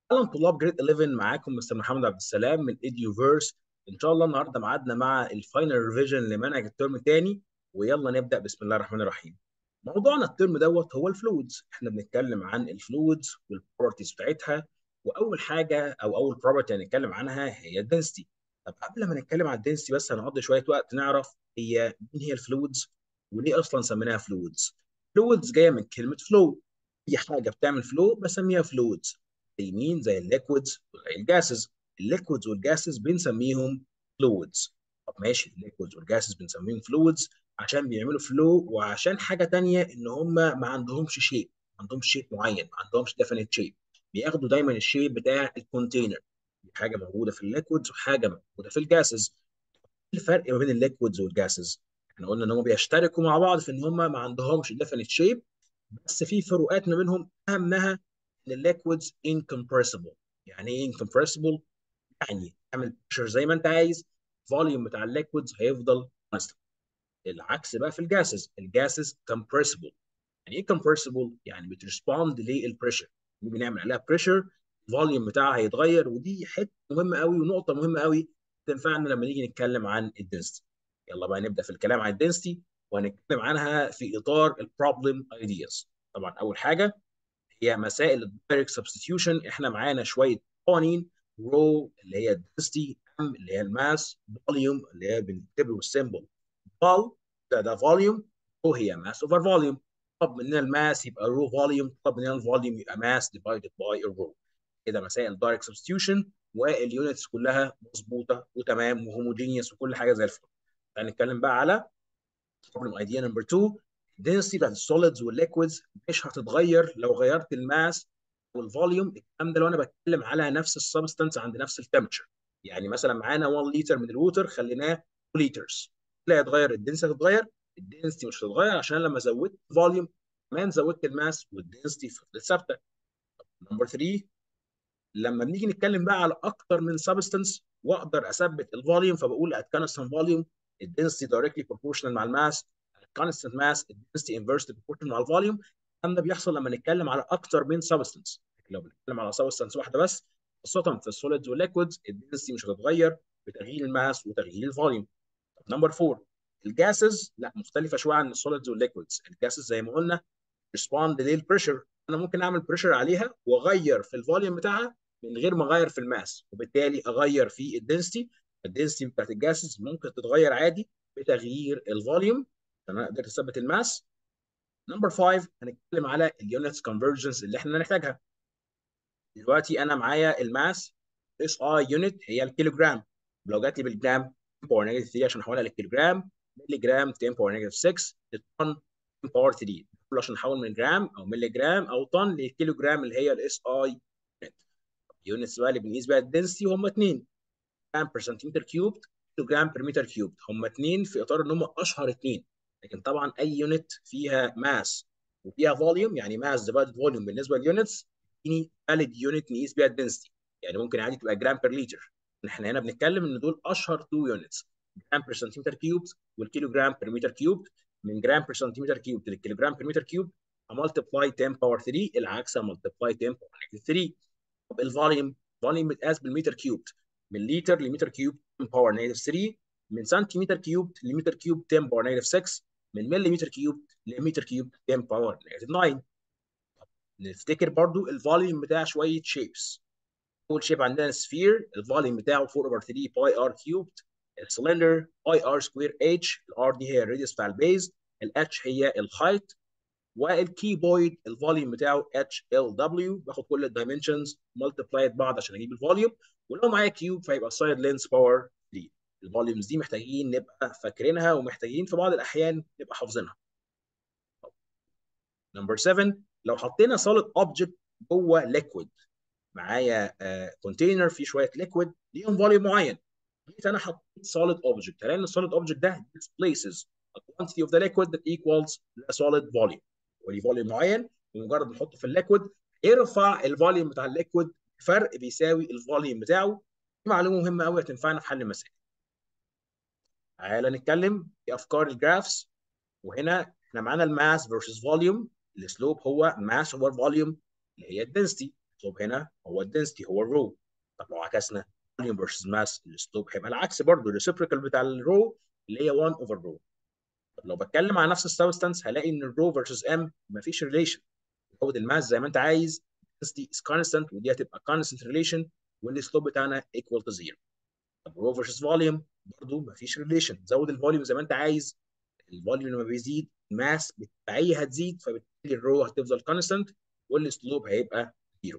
اهلا طلاب جريد 11 معاكم مستر محمد عبد السلام من ايديوفيرس ان شاء الله النهارده ميعادنا مع الفاينل ريفيجن لمنهج الترم الثاني ويلا نبدا بسم الله الرحمن الرحيم موضوعنا الترم دوت هو الفلويدز احنا بنتكلم عن الفلويدز والبروبرتيز بتاعتها واول حاجه او اول بروبرتي هنتكلم عنها هي الدنسيتي طب قبل ما نتكلم عن الدنسيتي بس هنقضي شويه وقت نعرف هي مين هي الفلويدز وليه اصلا سميناها فلويدز فلويدز جايه من كلمه فلو هي حاجه بتعمل فلو بسميها فلويدز زي مين زي الليكويدز وزي الجاسز الليكويدز والجاسز بنسميهم فلويدز طب ماشي الليكويدز والجاسز بنسميهم فلويدز عشان بيعملوا فلو وعشان حاجه تانية ان هم ما عندهمش شيب ما عندهمش شيب معين ما عندهمش ديفينيت شيب بياخدوا دايما الشيب بتاع الكونتينر حاجه موجوده في الليكويدز وحاجه موجوده في الجاسز الفرق ما بين الليكويدز والجاسز احنا قلنا ان هم بيشتركوا مع بعض في ان هم ما عندهمش ديفينيت شيب بس في فروقات ما بينهم اهمها ان الليكويدز incompressible يعني ايه incompressible يعني تعمل بريشر زي ما انت عايز الفوليوم بتاع الليكويدز هيفضل كونستنت العكس بقى في الجاسز الجاسز compressible يعني ايه compressible يعني بترسبوند للبريشر بنعمل عليها بريشر الفوليوم بتاعها هيتغير ودي حته مهمه قوي ونقطه مهمه قوي تنفعنا لما نيجي نتكلم عن الدنسيتي يلا بقى نبدا في الكلام عن الدنسيتي وهنتكلم عنها في اطار البروبلم ايدياز طبعا اول حاجه هي مسائل الدايركت سبستيوشن احنا معانا شويه قوانين رو اللي هي الدنسيتي ام اللي هي الماس فوليوم اللي هي بنكتب له السيمبل فال ده ده فوليوم رو هي ماس اوفر فوليوم طب مننا الماس يبقى رو فوليوم طب مننا الفوليوم يبقى ماس ديفايدد باي الرو كده مسائل دايركت سبستيوشن واليونتس كلها مظبوطه وتمام وهوموجينيوس وكل حاجه زي الفل هنتكلم بقى على بروبلم ايديا نمبر 2 الدنسيتي بتاعت السوليدز والليكويدز مش هتتغير لو غيرت الماس والفوليوم الكلام ده لو انا بتكلم على نفس السبستانس عند نفس التمبرتشر يعني مثلا معانا 1 لتر من الووتر خليناه 2 لترز لا يتغير الدنسيتي هتتغير الدنسيتي مش هتتغير عشان لما زودت الفوليوم كمان زودت الماس والدنسيتي فضلت ثابته نمبر 3 لما بنيجي نتكلم بقى على اكتر من سبستانس واقدر اثبت الفوليوم فبقول ات كونستنت فوليوم الدنسيتي دايركتلي بروبورشنال مع الماس كونستنت ماس الدنسيتي انفرسلي بروبورشنال مع الفوليوم الكلام ده بيحصل لما نتكلم على اكتر من سبستانس لو بنتكلم على سبستانس واحده بس خاصه في السوليدز والليكويدز الدنسيتي مش هتتغير بتغيير الماس وتغيير الفوليوم نمبر 4 الجاسز لا مختلفه شويه عن السوليدز والليكويدز الجاسز زي ما قلنا ريسبوند للبريشر انا ممكن اعمل بريشر عليها واغير في الفوليوم بتاعها من غير ما اغير في الماس وبالتالي اغير في الدنسيتي الدنسيتي بتاعت الجاسز ممكن تتغير عادي بتغيير الفوليوم عشان انا قدرت اثبت الماس نمبر 5 هنتكلم على اليونتس كونفرجنس اللي احنا هنحتاجها دلوقتي انا معايا الماس اس اي يونت هي الكيلوجرام لو جات لي بالجرام 10 باور نيجاتيف 3 عشان احولها للكيلوجرام ملي جرام 10 باور نيجاتيف 6 للطن 10 باور 3 عشان نحول من جرام او ملي جرام او طن للكيلوجرام اللي هي الاس اي يونت اليونتس بقى اللي بنقيس بيها الدنسيتي هم اثنين جرام بير سنتيمتر كيوب كيلو جرام بير متر كيوب هم اثنين في اطار ان هم اشهر اثنين لكن طبعا اي يونت فيها ماس وفيها فوليوم يعني ماس ديفايدد فوليوم بالنسبه لليونتس تديني فاليد يونت نقيس بيها الدنسيتي يعني ممكن عادي تبقى جرام بير لتر احنا هنا بنتكلم ان دول اشهر تو يونتس جرام بير سنتيمتر كيوب والكيلو جرام بير متر كيوب من جرام بير سنتيمتر كيوب للكيلو جرام بير متر كيوب امالتيبلاي 10 باور 3 العكس امالتيبلاي 10 باور 3 طب الفوليوم فوليوم بيتقاس بالمتر كيوب من لتر لمتر كيوب 10 باور نيجاتيف 3 من سنتيمتر كيوب لمتر كيوب 10 باور نيجاتيف 6 من مليمتر كيوب لمتر كيوب 10 باور نيجاتيف 9 نفتكر برضو الفوليوم بتاع شويه شيبس اول شيب عندنا سفير الفوليوم بتاعه 4 اوفر 3 باي ار كيوبد السلندر باي ار سكوير اتش الار دي هي الراديوس بتاع البيز الاتش هي الهايت والكيبويد الفوليوم بتاعه اتش ال دبليو باخد كل الدايمنشنز ملتبلايد بعض عشان اجيب الفوليوم ولو معايا كيوب فيبقى سايد لينس باور 3 الفوليومز دي محتاجين نبقى فاكرينها ومحتاجين في بعض الاحيان نبقى حافظينها نمبر 7 لو حطينا سوليد اوبجكت جوه ليكويد معايا كونتينر فيه شويه ليكويد ليهم فوليوم معين جيت انا حطيت سوليد اوبجكت هلاقي ان السوليد اوبجكت ده displaces a quantity of the liquid that equals a solid volume وليه فوليوم معين بمجرد ما نحطه في الليكويد يرفع الفوليوم بتاع الليكويد فرق بيساوي الفوليوم بتاعه دي معلومه مهمه قوي هتنفعنا في حل المسائل تعالى نتكلم في افكار الجرافس وهنا احنا معانا الماس فيرسز فوليوم السلوب هو ماس اوفر فوليوم اللي هي الدنسيتي السلوب هنا هو الدنسيتي هو الرو طب لو عكسنا فوليوم فيرسز ماس السلوب هيبقى العكس برضه الريسيبريكال بتاع الرو اللي هي 1 اوفر رو طب لو بتكلم على نفس السبستانس هلاقي ان الرو فيرسز ام مفيش ريليشن قوه الماس زي ما انت عايز density is constant ودي هتبقى constant relation والسلوب بتاعنا equal to zero طب رو فيرسز فوليوم برضه مفيش ريليشن زود الفوليوم زي ما انت عايز الفوليوم لما بيزيد الماس بالتبعيه هتزيد فبالتالي الرو هتفضل كونستنت والسلوب هيبقى زيرو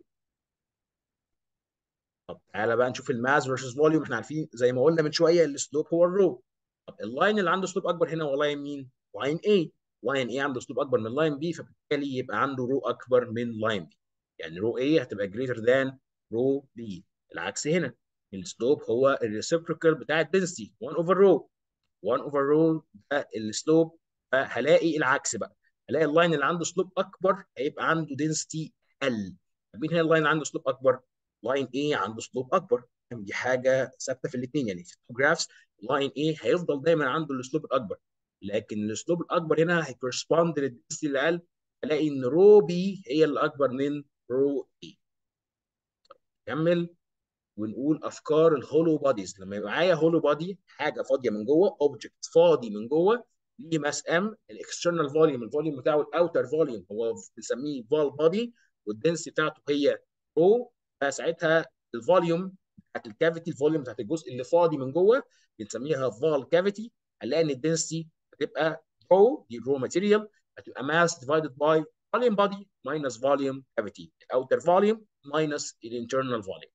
طب تعالى بقى نشوف الماس فيرسز فوليوم احنا عارفين زي ما قلنا من شويه السلوب هو الرو طب اللاين اللي عنده سلوب اكبر هنا هو لاين مين؟ لاين A لاين A عنده سلوب اكبر من لاين B فبالتالي يبقى عنده رو اكبر من لاين B يعني رو A هتبقى greater than رو B العكس هنا السلوب هو الريسيبروكال بتاع الدنسيتي 1 اوفر رو 1 اوفر رو ده السلوب فهلاقي العكس بقى هلاقي اللاين اللي عنده سلوب اكبر هيبقى عنده دنسيتي اقل مين هنا اللاين اللي عنده سلوب اكبر؟ لاين A عنده سلوب اكبر دي حاجه ثابته في الاثنين يعني في التو جرافس لاين A هيفضل دايما عنده السلوب الاكبر لكن السلوب الاكبر هنا هيكورسبوند للدنسيتي اللي اقل الاقي ان رو بي هي اللي اكبر من رو A كمل ونقول افكار الهولو بوديز لما يبقى معايا هولو بودي حاجه فاضيه من جوه اوبجكت فاضي من جوه ليه ماس ام الاكسترنال فوليوم الفوليوم بتاعه الاوتر فوليوم هو بنسميه فال بودي والدنسي بتاعته هي رو فساعتها الفوليوم بتاعت الكافيتي الفوليوم بتاعت الجزء اللي فاضي من جوه بنسميها فال كافيتي هنلاقي ان الدنسي هتبقى رو دي رو ماتيريال هتبقى ماس ديفايدد باي فوليوم بودي ماينس فوليوم كافيتي الاوتر فوليوم ماينس الانترنال فوليوم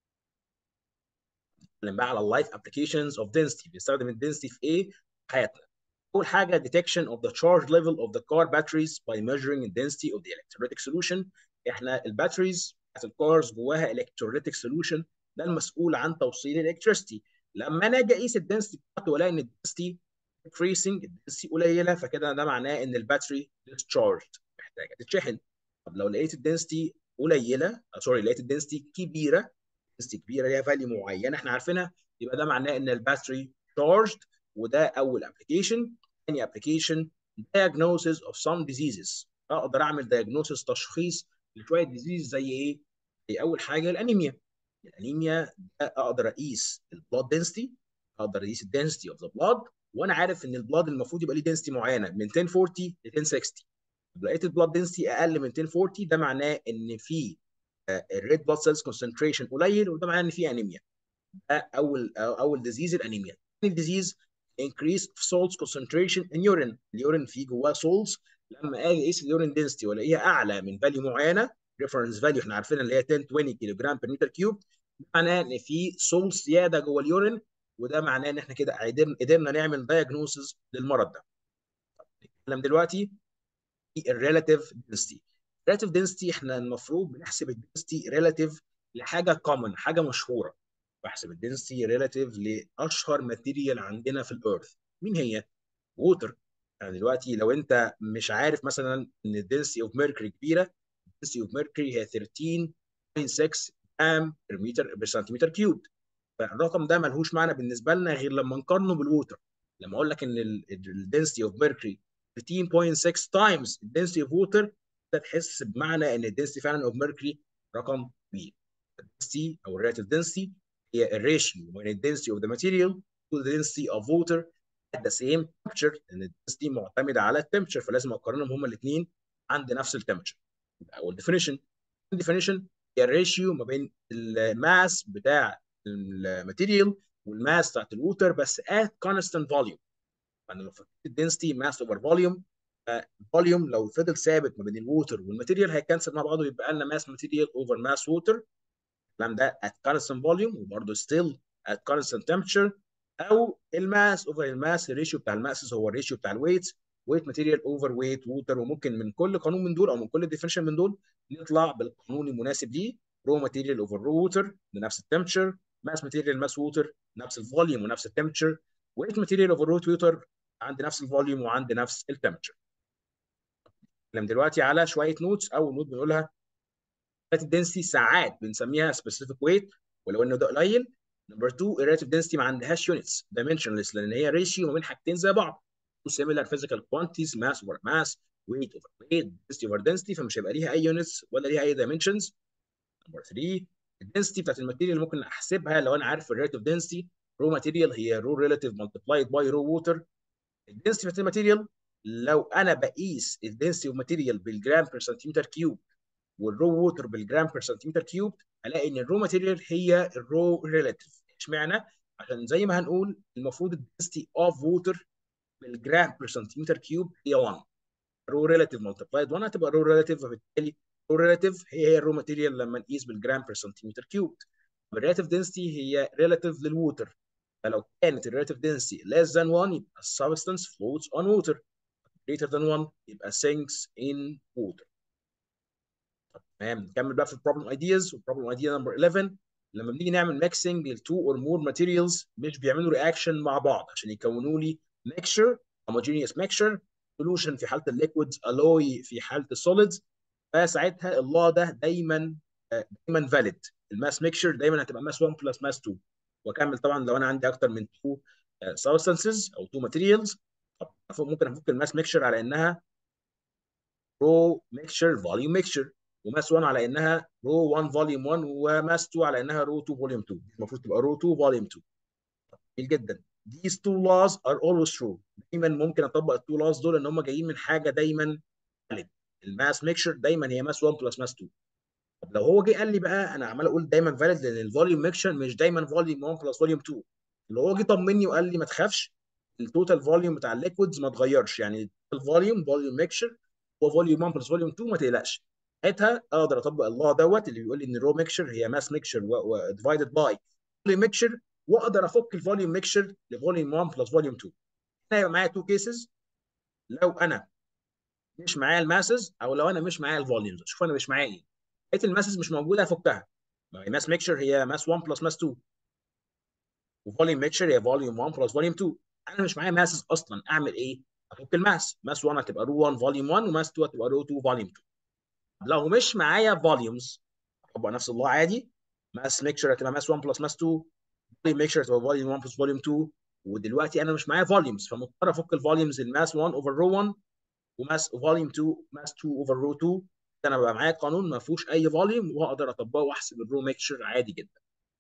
نتكلم بقى على اللايف ابلكيشنز اوف density بنستخدم الدنسيتي في ايه في حياتنا اول حاجه detection of the charge level of the car batteries by measuring the density of the electrolytic solution احنا الباتريز بتاعت الكارز جواها electrolytic solution ده المسؤول عن توصيل الالكتريستي لما انا اجي اقيس الدنسيتي بتاعته والاقي ان الدنسيتي decreasing الدنسيتي قليله فكده ده معناه ان الباتري discharged محتاجه تتشحن طب لو لقيت الدنسيتي قليله سوري لقيت الدنسيتي كبيره دنسيتي كبيره ليها فاليو معينه احنا عارفينها يبقى ده معناه ان الباتري charged وده اول ابلكيشن ثاني ابلكيشن diagnosis of some diseases اقدر اعمل diagnosis تشخيص لشويه ديزيز زي ايه؟ زي اول حاجه الانيميا الانيميا ده اقدر اقيس البلاد دنسيتي اقدر اقيس الدنسيتي اوف ذا بلاد وانا عارف ان البلاد المفروض يبقى ليه دنسيتي معينه من 1040 ل 1060 لقيت البلاد دنسيتي اقل من 1040 ده معناه ان في الريد بلاد سيلز كونسنتريشن قليل وده معناه ان في انيميا ده اول اول ديزيز الانيميا ثاني ديزيز increase of salts concentration in urine اليورين فيه جواه salts لما اجي اقيس اليورين density والاقيها اعلى من فاليو معينه ريفرنس فاليو احنا عارفين اللي هي 10 20 كيلو جرام بير متر كيوب معناه ان في salts زياده جوه اليورين وده معناه ان احنا كده قدرنا نعمل diagnosis للمرض ده نتكلم دلوقتي في الريلاتيف density الريلاتيف density احنا المفروض بنحسب الدنسيتي ريلاتيف لحاجه كومن حاجه مشهوره بحسب الدنسيتي ريلاتيف لاشهر ماتيريال عندنا في الارث مين هي؟ ووتر يعني دلوقتي لو انت مش عارف مثلا ان الدنسيتي اوف ميركوري كبيره الدنسيتي اوف ميركوري هي 13.6 جرام بير متر بير سنتيمتر كيوب فالرقم ده ملهوش معنى بالنسبه لنا غير لما نقارنه بالووتر لما اقول لك ان الدنسيتي اوف ميركوري 13.6 تايمز الدنسيتي اوف ووتر ده تحس بمعنى ان الدنسيتي فعلا اوف ميركوري رقم كبير الدنسيتي او الريلاتيف دنسيتي هي الريشيو بين الدنسيتي اوف ذا ماتيريال to the density of water at the same temperature لان الدنسيتي معتمده على التمبشر فلازم اقارنهم هما الاثنين عند نفس التمبشر اول ديفينيشن الديفينيشن هي الريشيو ما بين الماس بتاع الماتيريال والماس بتاعت الووتر بس at constant volume يعني لو فكرت الدنسيتي ماس اوفر فوليوم الفوليوم لو فضل ثابت ما بين الووتر والماتيريال هيكنسل مع بعضه يبقى لنا ماس ماتيريال اوفر ماس ووتر الكلام ده at constant volume وبرضه still at constant temperature او الماس اوفر الماس الريشيو بتاع الماسز هو الريشيو بتاع الويت ويت ماتيريال اوفر ويت ووتر وممكن من كل قانون من دول او من كل ديفينيشن من دول نطلع بالقانون المناسب ليه رو ماتيريال اوفر رو ووتر بنفس التمبشر ماس ماتيريال ماس ووتر نفس الفوليوم ونفس التمبشر ويت ماتيريال اوفر روت ووتر عند نفس الفوليوم وعند نفس التمبشر نتكلم دلوقتي على شويه نوتس اول نوت بنقولها الدنسيتي ساعات بنسميها سبيسيفيك ويت ولو انه ده قليل نمبر 2 الريلاتيف دنسيتي ما عندهاش يونتس دايمنشنلس لان هي ريشيو ما بين حاجتين زي بعض تو سيميلار فيزيكال كوانتيز ماس اوفر ماس ويت اوفر ويت دنسيتي اوفر دنسيتي فمش هيبقى ليها اي يونتس ولا ليها اي دايمنشنز نمبر 3 الدنسيتي بتاعت الماتيريال ممكن احسبها لو انا عارف الريت اوف دنسيتي رو ماتيريال هي رو ريلاتيف مالتبلايد باي رو ووتر الدنسيتي بتاعت الماتيريال لو انا بقيس الدنسيتي اوف ماتيريال بالجرام بير سنتيمتر كيوب والرو ووتر بالجرام بير سنتيمتر كيوب الاقي ان الرو ماتيريال هي الرو ريلاتيف اشمعنى؟ عشان زي ما هنقول المفروض الدنسيتي اوف ووتر بالجرام بير سنتيمتر كيوب هي 1 رو ريلاتيف مالتبلايد 1 هتبقى رو ريلاتيف فبالتالي رو ريلاتيف هي هي الرو ماتيريال لما نقيس بالجرام بير سنتيمتر كيوب الريلاتيف دنسيتي هي ريلاتيف للووتر فلو كانت الريلاتيف دنسيتي less than 1 يبقى substance floats on water greater than 1 يبقى sinks in water تمام نكمل بقى في البروبلم ايدياز والبروبلم ايديا نمبر 11 لما بنيجي نعمل ميكسنج للتو اور مور ماتيريالز مش بيعملوا رياكشن مع بعض عشان يكونوا لي ميكشر homogeneous mixture solution في حاله الليكويدز alloy في حاله السوليدز فساعتها اللو ده دايما دايما فاليد الماس ميكشر دايما هتبقى ماس 1 بلس ماس 2 واكمل طبعا لو انا عندي اكتر من 2 سبستانسز او 2 ماتيريالز ممكن افك الماس ميكشر على انها رو ميكشر فوليوم ميكشر وماس 1 على انها رو 1 فوليوم 1 وماس 2 على انها رو 2 فوليوم 2 المفروض تبقى رو 2 فوليوم 2 جميل جدا these two laws are always true دايما ممكن اطبق التو laws دول ان هم جايين من حاجه دايما valid الماس ميكشر دايما هي ماس 1 بلس ماس 2 طب لو هو جه قال لي بقى انا عمال اقول دايما فاليد لان الفوليوم ميكشر مش دايما فوليوم 1 بلس فوليوم 2 اللي هو جه طمني وقال لي ما تخافش التوتال فوليوم بتاع الليكويدز ما اتغيرش يعني الفوليوم فوليوم ميكشر هو فوليوم 1 بلس فوليوم 2 ما تقلقش ساعتها اقدر اطبق الله دوت اللي بيقول لي ان الرو ميكشر هي ماس ميكشر وديفايدد باي فوليوم ميكشر واقدر افك الفوليوم ميكشر لفوليوم 1 بلس فوليوم 2 هنا يبقى معايا تو كيسز لو انا مش معايا الماسز او لو انا مش معايا الفوليومز شوف انا مش معايا ايه لقيت الماسز مش موجوده افكها ماس ميكشر هي ماس 1 بلس ماس 2 وفوليوم ميكشر هي فوليوم 1 بلس فوليوم 2 انا مش معايا ماسز اصلا اعمل ايه؟ افك الماس ماس 1 هتبقى رو 1 فوليوم 1 وماس 2 هتبقى رو 2 فوليوم 2 لو مش معايا فوليومز اطبق نفس الله عادي ماس ميكشر هتبقى ماس 1 بلس ماس 2 فوليوم ميكشر هتبقى فوليوم 1 بلس فوليوم 2 ودلوقتي انا مش معايا فوليومز فمضطر افك الفوليومز الماس 1 اوفر رو 1 وماس فوليوم 2 ماس 2 اوفر رو 2 انا بقى معايا قانون ما فيهوش اي فوليوم واقدر اطبقه واحسب الرو ميكشر عادي جدا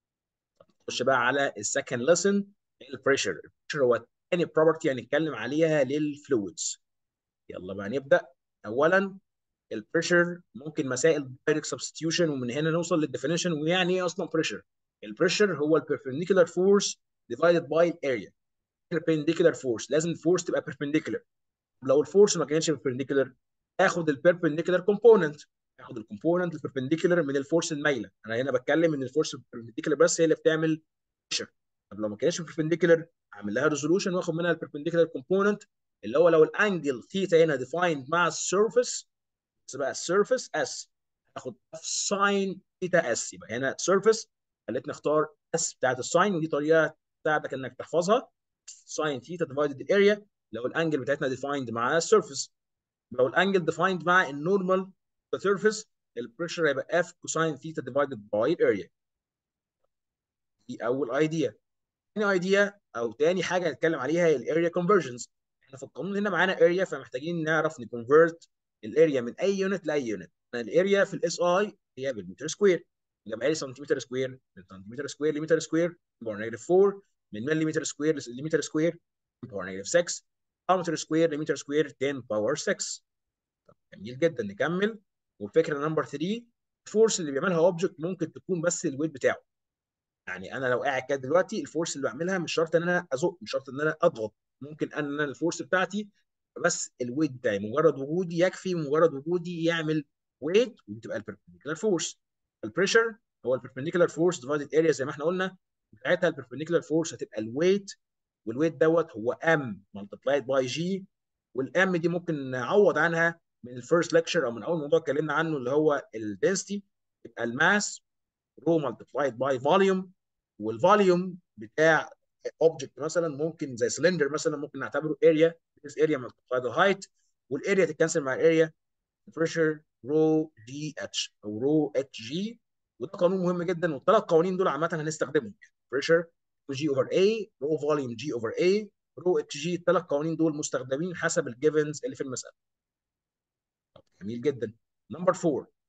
نخش بقى على السكند ليسن البريشر البريشر هو تاني بروبرتي هنتكلم عليها للفلويدز يلا بقى نبدا اولا البريشر ممكن مسائل دايركت سبستيوشن ومن هنا نوصل للديفينيشن ويعني ايه اصلا بريشر البريشر هو البربنديكولار فورس ديفايدد باي الاريا perpendicular فورس لازم الفورس تبقى perpendicular لو الفورس ما كانتش perpendicular اخد البيربنديكولار كومبوننت اخد الكومبوننت البيربنديكولار من الفورس المايله انا هنا بتكلم ان الفورس البيربنديكولار بس هي اللي بتعمل بريشر طب لو ما كانتش بيربنديكولار اعمل لها ريزولوشن واخد منها البيربنديكولار كومبوننت اللي هو لو الانجل ثيتا هنا ديفايند مع السيرفيس بس بقى السيرفيس اس اخد ساين ثيتا اس يبقى هنا سيرفيس خلتني اختار اس بتاعت الساين ودي طريقه تساعدك انك تحفظها ساين ثيتا ديفايدد الاريا لو الانجل بتاعتنا ديفايند مع السيرفيس لو الانجل ديفايند مع النورمال سيرفيس البريشر هيبقى اف كوساين ثيتا ديفايدد باي الاريا دي اول ايديا ثاني ايديا او ثاني حاجه هنتكلم عليها هي الاريا كونفرجنز احنا في القانون هنا معانا اريا فمحتاجين نعرف نكونفرت الاريا من اي يونت لاي يونت الاريا في الاس اي هي بالمتر سكوير يبقى لي سنتيمتر سكوير من سنتيمتر سكوير لمتر سكوير باور نيجاتيف 4 من مليمتر سكوير لمتر سكوير باور نيجاتيف 6 متر سكوير لمتر سكوير 10 باور 6 جميل جدا نكمل والفكره نمبر 3 الفورس اللي بيعملها اوبجكت ممكن تكون بس الويت بتاعه يعني انا لو قاعد كده دلوقتي الفورس اللي بعملها مش شرط ان انا ازق مش شرط ان انا اضغط ممكن ان انا الفورس بتاعتي بس الويت بتاعي مجرد وجودي يكفي مجرد وجودي يعمل ويت وتبقى البربنديكولار فورس البريشر هو البربنديكولار فورس ديفايدد اريا زي ما احنا قلنا ساعتها البربنديكولار فورس هتبقى الويت والويت دوت هو ام ملتبلايد باي جي والام دي ممكن نعوض عنها من الفيرست ليكشر او من اول موضوع اتكلمنا عنه اللي هو الدنسيتي يبقى الماس رو ملتبلايد باي فوليوم والفوليوم بتاع اوبجكت مثلا ممكن زي سلندر مثلا ممكن نعتبره اريا اريا ملتبلايد هايت والاريا تتكنسل مع الاريا بريشر رو جي اتش او رو اتش جي وده قانون مهم جدا والثلاث قوانين دول عامه هنستخدمهم بريشر جي اوفر اي رو فوليوم جي اوفر اي رو اتش جي الثلاث قوانين دول مستخدمين حسب الجيفنز اللي في المساله جميل جدا نمبر 4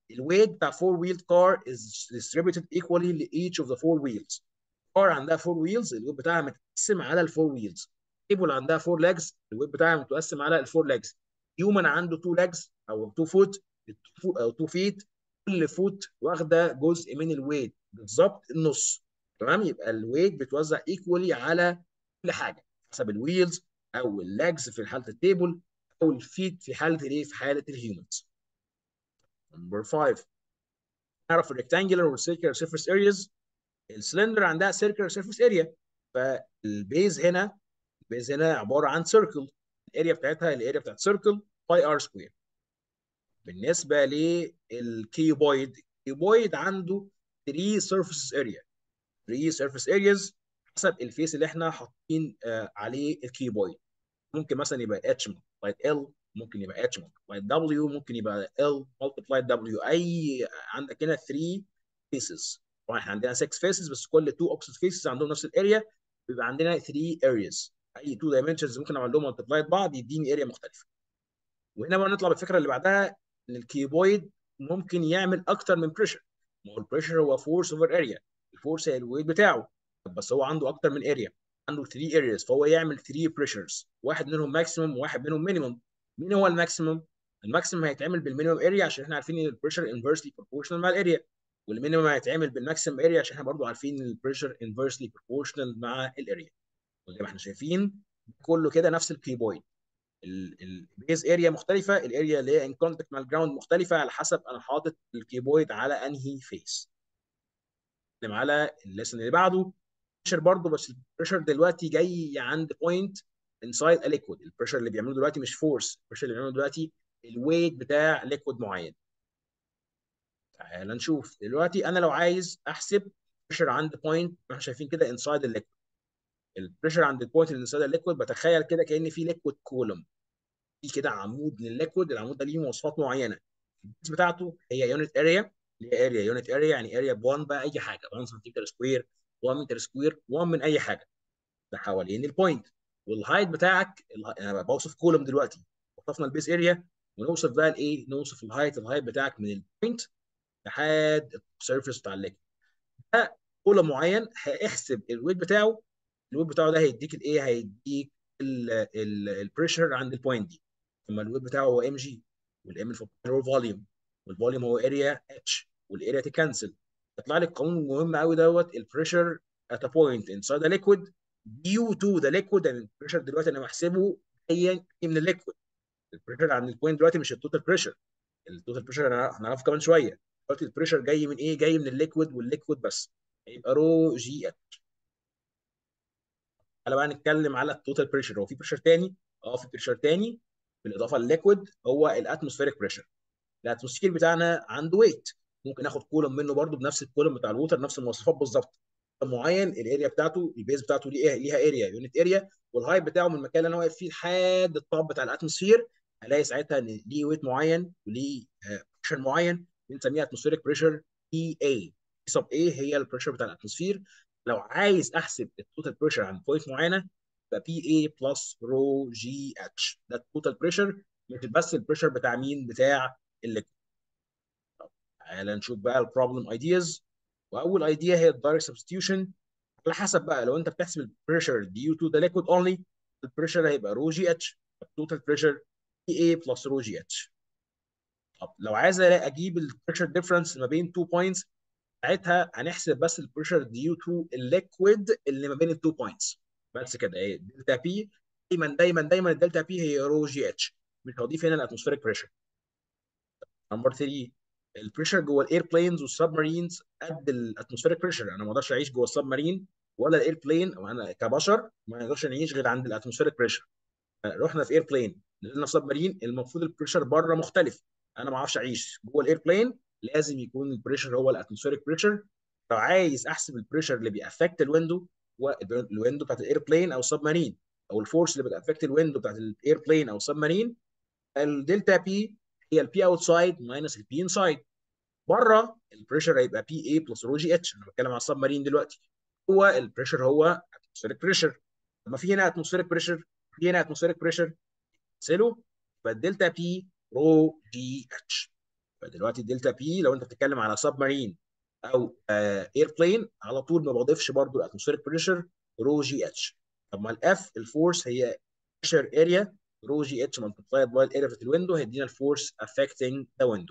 الويت بتاع four wheeled car is distributed equally ل each of the four wheels car عندها four wheels الويت بتاعها متقسم على الفور wheels table عندها four legs الويت بتاعها متقسم على الفور legs human عنده two legs او two foot او two feet كل فوت واخده جزء من الويت بالظبط النص تمام يبقى الويت بتوزع ايكوالي على كل حاجه حسب الويلز او الليجز في حاله التيبل او الفيت في حاله الايه في حاله الهيومنز نمبر 5 نعرف الريكتانجلر والسيركلر سيرفيس ارياز السلندر عندها سيركلر سيرفيس اريا فالبيز هنا البيز هنا عباره عن سيركل الاريا بتاعتها الاريا بتاعت سيركل باي ار سكوير بالنسبه للكيوبويد الكيوبويد عنده 3 سيرفيس اريا 3 سيرفيس ارياز حسب الفيس اللي احنا حاطين آه عليه الكيوبويد ممكن مثلا يبقى اتش ملتبلايد ال ممكن يبقى اتش ملتبلايد دبليو ممكن يبقى ال ملتبلايد دبليو اي عندك هنا 3 فيسز طبعا احنا عندنا 6 فيسز بس كل 2 اوبسيت فيسز عندهم نفس الاريا بيبقى عندنا 3 ارياز اي 2 دايمنشنز ممكن اعمل لهم ملتبلايد بعض يديني اريا مختلفه وهنا بقى نطلع بالفكره اللي بعدها ان الكيبويد ممكن يعمل اكتر من بريشر ما هو البريشر هو فورس اوفر اريا الفورس هي الويت بتاعه بس هو عنده اكتر من اريا عنده 3 ارياز فهو يعمل 3 بريشرز واحد منهم ماكسيمم وواحد منهم مينيمم مين هو الماكسيمم الماكسيمم هيتعمل بالمينيمم اريا عشان احنا عارفين ان البريشر انفرسلي بروبورشنال مع الاريا والمينيمم هيتعمل بالماكسيمم اريا عشان احنا برضو عارفين ان البريشر انفرسلي بروبورشنال مع الاريا وزي ما احنا شايفين كله كده نفس الكيبويد البيز اريا مختلفه الاريا اللي هي ان كونتاكت مع الجراوند مختلفه على حسب انا حاطط الكيبويد على انهي فيس نتكلم على الليسن اللي بعده بريشر برضه بس البريشر دلوقتي جاي عند بوينت انسايد ا ليكويد البريشر اللي بيعمله دلوقتي مش فورس البريشر اللي بيعمله دلوقتي الويت بتاع ليكويد معين تعال نشوف دلوقتي انا لو عايز احسب بريشر عند بوينت احنا شايفين كده انسايد الليكويد البريشر عند البوينت اللي انسايد الليكويد بتخيل كده كان في ليكويد كولوم في كده عمود للليكويد العمود ده ليه مواصفات معينه البيس بتاعته هي يونت اريا اللي هي اريا يونت اريا يعني اريا ب 1 بقى اي حاجه 1 سنتيمتر سكوير 1 متر سكوير 1 من اي حاجه ده حوالين البوينت والهايت بتاعك انا بوصف كولوم دلوقتي وصفنا البيس اريا ونوصف بقى الايه نوصف الهايت الهايت بتاعك من البوينت لحد السيرفيس بتاع الليكويد ده كولوم معين هيحسب الويت بتاعه الويت بتاعه ده هيديك الايه هيديك البريشر عند البوينت دي اما الويت بتاعه هو ام جي والام هو فوليوم والفوليوم هو اريا اتش والاريا تكنسل يطلع لك قانون مهم قوي دوت البريشر at a point inside a liquid due to the liquid يعني البريشر دلوقتي انا بحسبه جاي من الليكويد البريشر عند البوينت دلوقتي مش التوتال بريشر التوتال بريشر انا هنعرفه كمان شويه دلوقتي البريشر جاي من ايه؟ جاي من الليكويد والليكويد بس يبقى رو جي اتش تعالى بقى نتكلم على التوتال بريشر هو في بريشر تاني؟ اه في بريشر تاني بالاضافه للليكويد هو الاتموسفيريك بريشر الاتموسفير بتاعنا عنده ويت ممكن اخد كولوم منه برده بنفس الكولوم بتاع الووتر نفس المواصفات بالظبط معين الاريا بتاعته البيز بتاعته ليها ليها اريا يونت اريا والهايت بتاعه من المكان اللي انا واقف فيه لحد الطاب بتاع الاتموسفير هلاقي ساعتها ان ليه ويت معين وليه بريشر معين بنسميها اتموسفيريك بريشر اي اي سب اي هي البريشر بتاع الاتموسفير لو عايز احسب التوتال بريشر عند بوينت معينه يبقى بي اي بلس رو جي اتش ده التوتال بريشر مش بس البريشر بتاع مين بتاع الليكويد تعالى نشوف بقى البروبلم ايدياز واول ايديا هي الدايركت سبستيوشن على حسب بقى لو انت بتحسب البريشر ديو تو ذا ليكويد اونلي البريشر هيبقى رو جي اتش التوتال بريشر اي اي بلس رو جي اتش طب لو عايز اجيب البريشر ديفرنس ما بين تو بوينتس ساعتها هنحسب بس البريشر ديو تو الليكويد اللي ما بين التو بوينتس بس كده ايه دلتا بي دايما دايما دايما الدلتا بي هي رو جي اتش مش هضيف هنا الاتموسفيريك بريشر نمبر 3 البريشر جوه الاير بلينز والسب مارينز قد الاتموسفيريك بريشر انا ما اقدرش اعيش جوه السب مارين ولا الاير بلين او انا كبشر ما نقدرش نعيش غير عند الاتموسفيريك بريشر رحنا في اير بلين نزلنا في سب مارين المفروض البريشر بره مختلف انا ما اعرفش اعيش جوه الاير بلين لازم يكون البريشر هو الاتموسفيريك بريشر لو عايز احسب البريشر اللي بيأفكت الويندو الويندو بتاعت الاير بلين او السب مارين او الفورس اللي بتأفكت الويندو بتاعت الاير بلين او السب مارين الدلتا بي هي البي اوتسايد ماينس البي انسايد بره البريشر هيبقى بي اي بلس رو جي اتش انا بتكلم على السب مارين دلوقتي هو البريشر هو اتموسفيريك بريشر لما في هنا اتموسفيريك بريشر في هنا اتموسفيريك بريشر سيلو يبقى الدلتا بي رو جي اتش فدلوقتي الدلتا بي لو انت بتتكلم على سب مارين او اير بلين على طول ما بضيفش برضو الاتموسفيريك بريشر رو جي اتش طب ما الاف الفورس هي بريشر اريا رو جي اتش ملتبلايد باي الاريا في الويندو هيدينا الفورس افكتنج ذا ويندو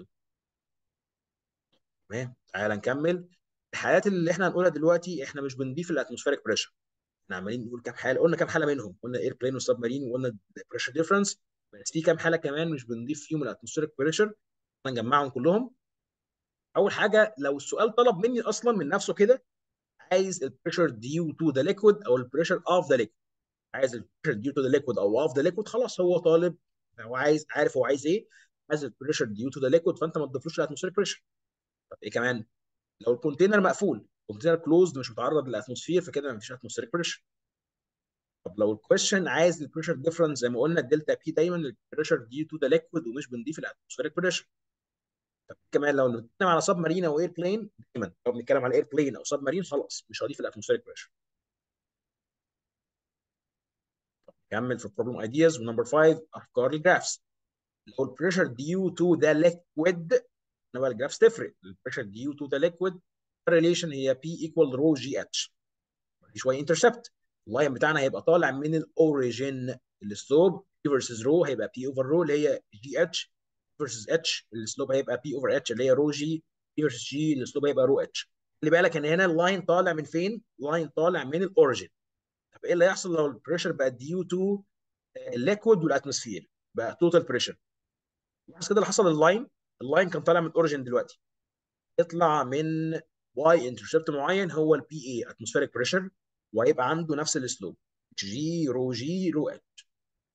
تمام تعالى نكمل الحالات اللي احنا هنقولها دلوقتي احنا مش بنضيف الاتموسفيريك بريشر احنا عمالين نقول كام حاله قلنا كام حاله منهم قلنا اير بلين وسب مارين وقلنا بريشر ديفرنس بس في كام حاله كمان مش بنضيف فيهم الاتموسفيريك بريشر نجمعهم كلهم اول حاجه لو السؤال طلب مني اصلا من نفسه كده عايز البريشر ديو تو ذا ليكويد او البريشر اوف ذا ليكويد عايز البريشر ديو تو ذا ليكويد او اوف ذا ليكويد خلاص هو طالب هو عايز عارف هو عايز ايه عايز البريشر ديو تو ذا ليكويد فانت ما تضيفلوش الاتموسفيريك بريشر طب ايه كمان لو الكونتينر مقفول الكونتينر كلوزد مش متعرض للاتموسفير فكده ما فيش اتموسفيريك بريشر طب لو الكويشن عايز البريشر ديفرنس زي ما قلنا الدلتا بي دايما البريشر ديو تو ذا ليكويد ومش بنضيف الاتموسفيريك بريشر طب كمان لو بنتكلم على سب مارين او اير بلين دايما لو بنتكلم على اير بلين او سب مارين خلاص مش هضيف الاتموسفيريك بريشر كمل في بروبلم ايدياز ونمبر 5 افكار الجرافس لو البريشر ديو تو ذا ليكويد انما الجرافس تفرق البريشر ديو تو ذا ليكويد الريليشن هي بي ايكوال رو جي اتش مفيش واي انترسبت اللاين بتاعنا هيبقى طالع من الاوريجين السلوب بي فيرسز رو هيبقى بي اوفر رو اللي هي جي اتش فيرسز اتش السلوب هيبقى بي اوفر اتش اللي هي رو جي بي فيرسز جي السلوب هيبقى رو اتش خلي بالك ان هنا اللاين طالع من فين؟ لاين طالع من الاوريجين طب ايه اللي هيحصل لو البريشر بقى ديو تو الليكويد والاتموسفير بقى توتال بريشر بس كده اللي حصل اللاين اللاين كان طالع من الاوريجين دلوقتي يطلع من واي انترسبت معين هو البي اي اتموسفيريك بريشر وهيبقى عنده نفس السلوب جي رو جي رو اتش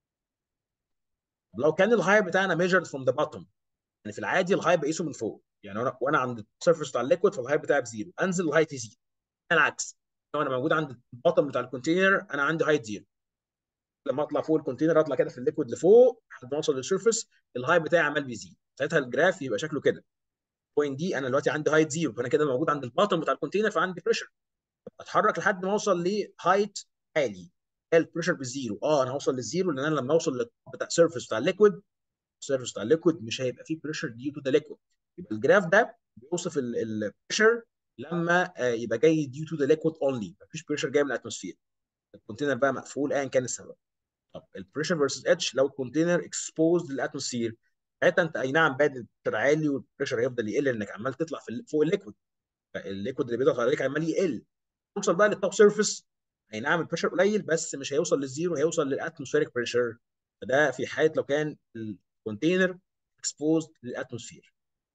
لو كان الهاي بتاعنا measured from the bottom يعني في العادي الهاي بقيسه من فوق يعني انا وانا عند السيرفيس بتاع الليكويد فالهاي بتاعي بزيرو انزل الهاي تزيد العكس لو انا موجود عند البطن بتاع الكونتينر انا عندي هايت زيرو لما اطلع فوق الكونتينر اطلع كده في الليكويد لفوق لحد ما اوصل للسيرفيس الهاي بتاعي عمال بيزيد ساعتها الجراف يبقى شكله كده البوينت دي انا دلوقتي عندي هايت زيرو فانا كده موجود عند البطن بتاع الكونتينر فعندي بريشر اتحرك لحد ما اوصل لهايت عالي البريشر بالزيرو اه انا هوصل للزيرو لان انا لما اوصل بتاع السيرفيس بتاع الليكويد السيرفيس بتاع الليكويد مش هيبقى فيه بريشر ديو تو ذا ليكويد يبقى الجراف ده بيوصف البريشر لما يبقى جاي ديو تو ذا ليكويد اونلي مفيش بريشر جاي من الاتموسفير الكونتينر بقى مقفول ايا كان السبب طب البريشر فيرسز اتش لو الكونتينر اكسبوزد للاتموسفير ساعتها انت اي نعم بادئ البريشر عالي والبريشر هيفضل يقل لانك عمال تطلع في فوق الليكويد فالليكويد اللي بيضغط عليك عمال يقل توصل بقى للتوب سيرفيس اي نعم البريشر قليل بس مش هيوصل للزيرو هيوصل للاتموسفيريك بريشر فده في حاله لو كان الكونتينر اكسبوزد للاتموسفير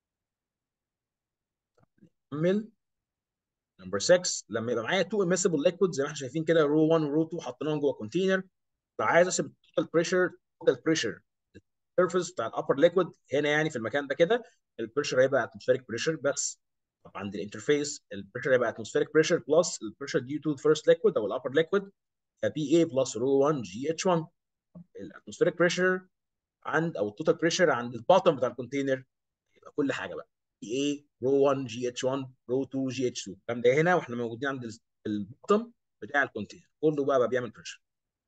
نكمل نمبر 6 لما يبقى معايا تو اميسبل ليكويد زي ما احنا شايفين كده رو 1 ورو 2 حاطينهم جوه كونتينر لو عايز احسب التوتال بريشر التوتال بريشر السيرفيس بتاع الابر ليكويد هنا يعني في المكان ده كده البريشر هيبقى اتموسفيريك بريشر بس طب عند الانترفيس البريشر هيبقى اتموسفيريك بريشر بلس البريشر ديو تو الفيرست ليكويد او الابر ليكويد فبي اي بلس رو 1 جي اتش 1 الاتموسفيريك بريشر عند او التوتال بريشر عند الباطن بتاع الكونتينر يبقى كل حاجه بقى بي اي رو 1 جي اتش 1 رو 2 جي اتش 2 الكلام ده هنا واحنا موجودين عند الباطن بتاع الكونتينر كله بقى, بقى بيعمل بريشر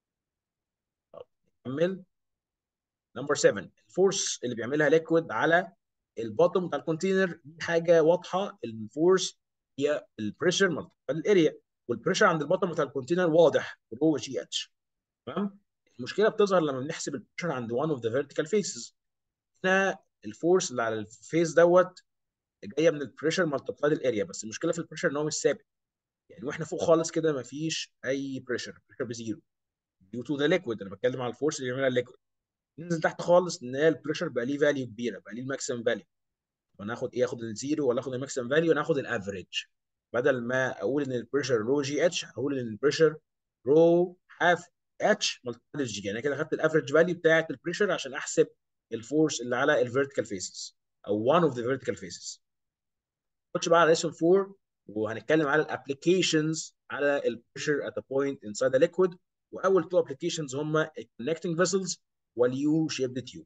نكمل نمبر 7 الفورس اللي بيعملها ليكويد على البوتوم بتاع الكونتينر دي حاجه واضحه الفورس هي البريشر مالتيبل الاريا والبريشر عند البوتوم بتاع الكونتينر واضح رو جي اتش تمام المشكله بتظهر لما بنحسب البريشر عند one of the vertical faces هنا الفورس اللي على الفيس دوت جايه من البريشر مالتيبلايد الاريا بس المشكله في البريشر ان هو مش ثابت يعني واحنا فوق خالص كده ما فيش اي بريشر بريشر بزيرو ديو تو ذا ليكويد انا بتكلم على الفورس اللي بيعملها الليكويد ننزل تحت خالص نلاقي البريشر بقى ليه فاليو كبيره بقى ليه الماكسيمم فاليو وناخد ايه اخد الزيرو ولا اخد الماكسيمم فاليو وناخد الافريج بدل ما اقول ان البريشر رو جي اتش هقول ان البريشر رو هاف اتش ملتبل جي يعني كده خدت الافريج فاليو بتاعت البريشر عشان احسب الفورس اللي على الفيرتيكال فيسز او one of the vertical faces نخش بقى على lesson 4 وهنتكلم على الابلكيشنز على البريشر at a point inside the liquid واول تو ابلكيشنز هم connecting vessels واليو shaped tube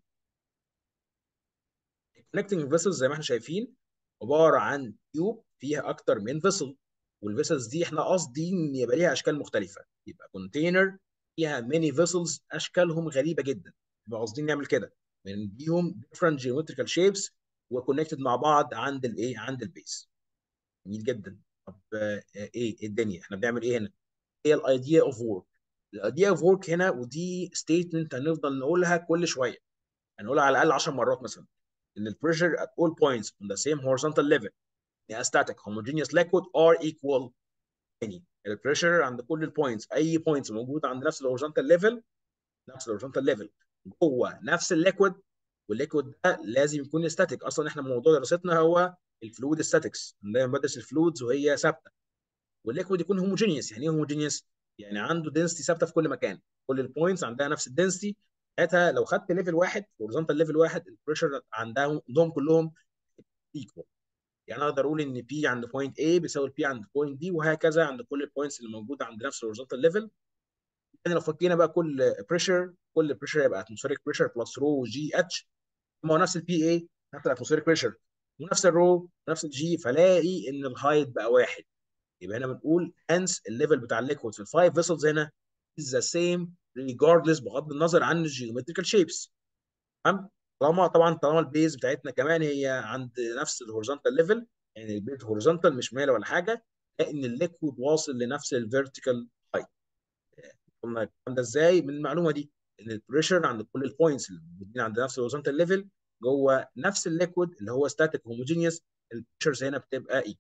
connecting vessels زي ما احنا شايفين عباره عن تيوب فيها اكتر من فيسل والفيسلز دي احنا قاصدين ان يبقى ليها اشكال مختلفه يبقى كونتينر فيها ماني فيسلز اشكالهم غريبه جدا يبقى قاصدين نعمل كده بنديهم different geometrical shapes وكونكتد مع بعض عند الايه عند البيس جميل جدا طب آه، ايه الدنيا احنا بنعمل ايه هنا هي الايديا اوف ورك الايديا اوف ورك هنا ودي ستيتمنت هنفضل نقولها كل شويه هنقولها على الاقل 10 مرات مثلا ان البريشر at all points on the same horizontal level in a static homogeneous liquid are equal يعني البريشر عند كل البوينتس اي بوينتس موجوده عند نفس الهوريزونتال ليفل نفس الهوريزونتال ليفل جوه نفس الليكويد والليكويد ده لازم يكون ستاتيك اصلا احنا موضوع دراستنا هو الفلويد ستاتكس دايما بدرس الفلويدز وهي ثابته والليكويد يكون هوموجينيوس يعني ايه هوموجينيوس يعني عنده دنسيتي ثابته في كل مكان كل البوينتس عندها نفس الدنسيتي ساعتها لو خدت ليفل واحد هوريزونتال ليفل واحد البريشر عندهم عندهم كلهم ايكوال يعني اقدر اقول ان بي عند بوينت A بيساوي البي عند بوينت دي وهكذا عند كل البوينتس اللي موجوده عند نفس الهوريزونتال ليفل يعني لو فكينا بقى كل بريشر كل بريشر يبقى اتموسفيريك بريشر بلس رو جي اتش ما هو نفس البي اي نفس الاتموسفيريك بريشر ونفس الرو ونفس الجي فلاقي ان الهايت بقى واحد يبقى هنا بنقول hence الليفل بتاع الليكويد في الفايف فيسلز هنا is the same regardless بغض النظر عن الجيومتريكال شيبس تمام طالما طبعا طالما البيز بتاعتنا كمان هي عند نفس الهوريزونتال ليفل يعني البيت هوريزونتال مش مايله ولا حاجه لان الليكويد واصل لنفس الفيرتيكال هايت قلنا الكلام ده ازاي من المعلومه دي ان البريشر عند كل البوينتس اللي موجودين عند نفس الهوريزونتال ليفل جوه نفس الليكويد اللي هو ستاتيك هوموجينيوس البريشرز هنا بتبقى ايكوال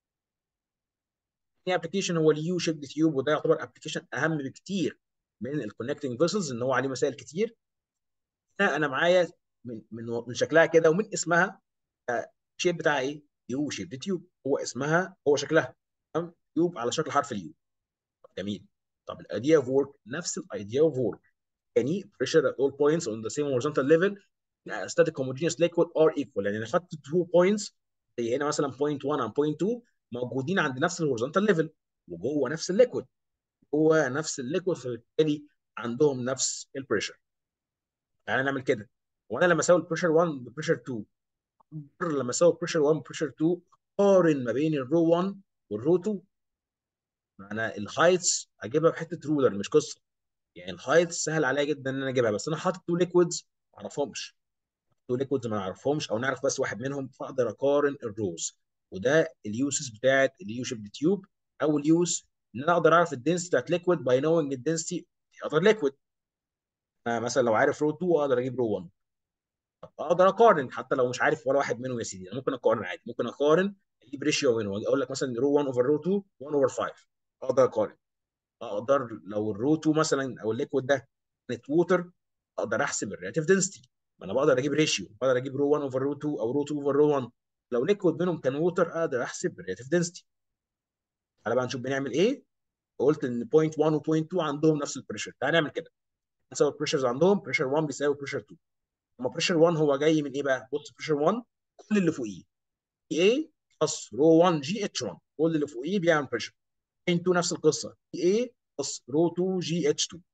تاني ابلكيشن هو اليو شيب تيوب وده يعتبر ابلكيشن اهم بكتير من الكونكتنج فيسلز ان هو عليه مسائل كتير هنا انا معايا من من من شكلها كده ومن اسمها الشيب بتاعها ايه؟ يو شيب تيوب هو اسمها هو شكلها تمام تيوب على شكل حرف اليو جميل طب الايديا اوف ورك نفس الايديا اوف ورك يعني pressure at all points on the same horizontal level static homogeneous liquid are equal يعني انا خدت two points زي هنا مثلا point 1 and point 2 موجودين عند نفس الهوريزونتال ليفل وجوه نفس الليكويد جوه نفس الليكويد فبالتالي عندهم نفس البريشر تعالى نعمل كده وانا لما اساوي البريشر 1 ببريشر 2 لما اساوي البريشر 1 ببريشر 2 قارن ما بين الرو 1 والرو 2 انا الهايتس اجيبها بحته رولر مش قصه يعني الهايتس سهل عليا جدا ان انا اجيبها بس انا حاطط تو ليكويدز ما اعرفهمش تو ليكويدز ما نعرفهمش او نعرف بس واحد منهم فاقدر اقارن الروز وده اليوسز بتاعت اليو شيب تيوب او اليوز ان انا اقدر اعرف الدنسيتي بتاعت ليكويد باي نوينج الدنسيتي في اذر ليكويد انا مثلا لو عارف رو 2 اقدر اجيب رو 1 اقدر اقارن حتى لو مش عارف ولا واحد منهم يا سيدي انا ممكن اقارن عادي ممكن اقارن اجيب ريشيو بينهم اقول لك مثلا رو 1 اوفر رو 2 1 اوفر 5 اقدر اقارن اقدر لو الرو 2 مثلا او الليكويد ده كانت ووتر اقدر احسب الريلاتيف دنسيتي ما انا بقدر اجيب ريشيو بقدر اجيب رو 1 اوفر رو 2 او رو 2 اوفر رو 1 لو ليكويد منهم كان ووتر اقدر احسب الريلاتيف دنسيتي تعالى بقى نشوف بنعمل ايه قلت ان بوينت 1 وبوينت 2 عندهم نفس البريشر تعالى نعمل كده نساوي البريشرز عندهم بريشر 1 بيساوي بريشر 2 اما بريشر 1 هو جاي من ايه بقى بص بريشر 1 كل اللي فوقيه اي بلس رو 1 جي اتش 1 كل اللي فوقيه بيعمل بريشر بوينت 2 نفس القصه اي بلس رو 2 جي اتش 2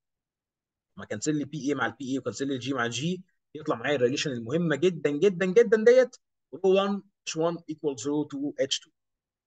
ما كنسل لي بي اي مع البي اي وكنسل لي الجي مع الجي يطلع معايا الريليشن المهمه جدا جدا جدا ديت رو 1 اتش 1 ايكوالز رو 2 اتش 2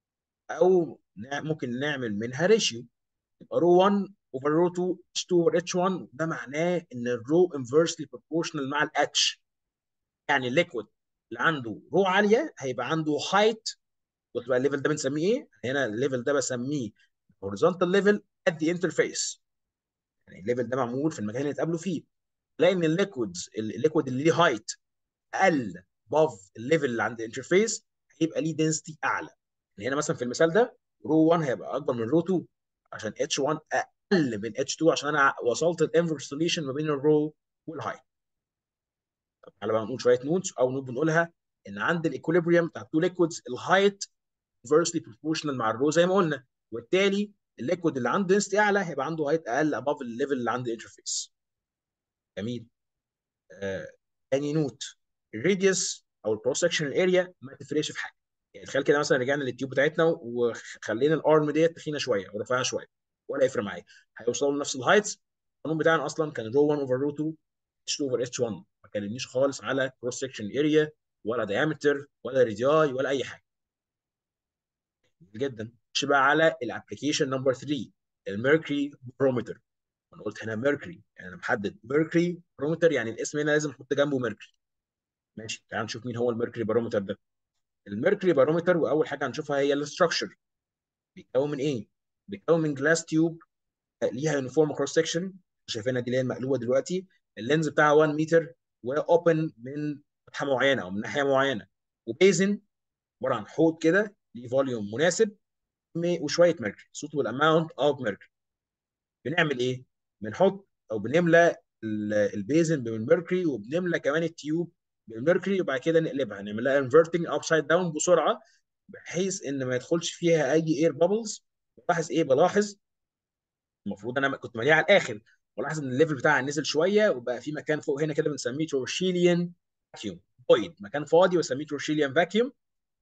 او ممكن نعمل منها ريشيو يبقى رو 1 اوفر رو 2 اتش 2 اوفر اتش 1 ده معناه ان الرو انفرسلي بروبورشنال مع الاتش يعني الليكويد اللي عنده رو عاليه هيبقى عنده هايت وتبقى الليفل ده بنسميه ايه؟ هنا الليفل ده بسميه horizontal level at the interface يعني الليفل ده معمول في المكان اللي اتقابلوا فيه لان الليكويدز الليكويد اللي ليه هايت اقل above الليفل اللي عند الانترفيس هيبقى ليه density اعلى يعني هنا مثلا في المثال ده رو 1 هيبقى اكبر من رو 2 عشان اتش 1 اقل من اتش 2 عشان انا وصلت الانفرس سوليوشن ما بين الرو والهايت طب تعالى بقى نقول شويه نوتس او نوت بنقولها ان عند الايكوليبريم بتاع التو ليكويدز الهايت inversely proportional مع الرو زي ما قلنا وبالتالي الليكويد اللي عنده density اعلى هيبقى عنده هايت اقل above الليفل اللي عند الانترفيس جميل آه. تاني نوت الراديوس او الكروس سكشن اريا ما تفرقش في حاجه يعني تخيل كده مثلا رجعنا للتيوب بتاعتنا وخلينا الارم ديت تخينه شويه ورفعها شويه ولا يفرق معايا هيوصلوا لنفس الهايتس القانون بتاعنا اصلا كان رو 1 اوفر رو 2 اتش 2 اوفر اتش 1 ما كلمنيش خالص على كروس سكشن اريا ولا دايمتر ولا ريدياي ولا اي حاجه جدا نخش بقى على الابلكيشن نمبر 3 الميركوري برومتر انا قلت هنا ميركوري يعني انا محدد ميركوري برومتر يعني الاسم هنا لازم احط جنبه ميركوري ماشي تعال نشوف مين هو الميركوري بارومتر ده الميركوري بارومتر واول حاجه هنشوفها هي الاستراكشر بيتكون من ايه بيتكون من جلاس تيوب ليها يونيفورم كروس سكشن شايفينها دي اللي هي المقلوبه دلوقتي اللينز بتاعها 1 متر واوبن من فتحه معينه او من ناحيه معينه وبيزن عباره عن حوض كده ليه فوليوم مناسب وشويه ميركوري suitable amount of mercury بنعمل ايه؟ بنحط او بنملى البيزن بالميركوري وبنملى كمان التيوب بالميركوري وبعد كده نقلبها نعملها انفرتنج ابسايد داون بسرعه بحيث ان ما يدخلش فيها اي اير بابلز بلاحظ ايه؟ بلاحظ المفروض انا كنت ماليها على الاخر بلاحظ ان الليفل بتاعها نزل شويه وبقى في مكان فوق هنا كده بنسميه تورشيليان فاكيوم فويد مكان فاضي وسميه تورشيليان فاكيوم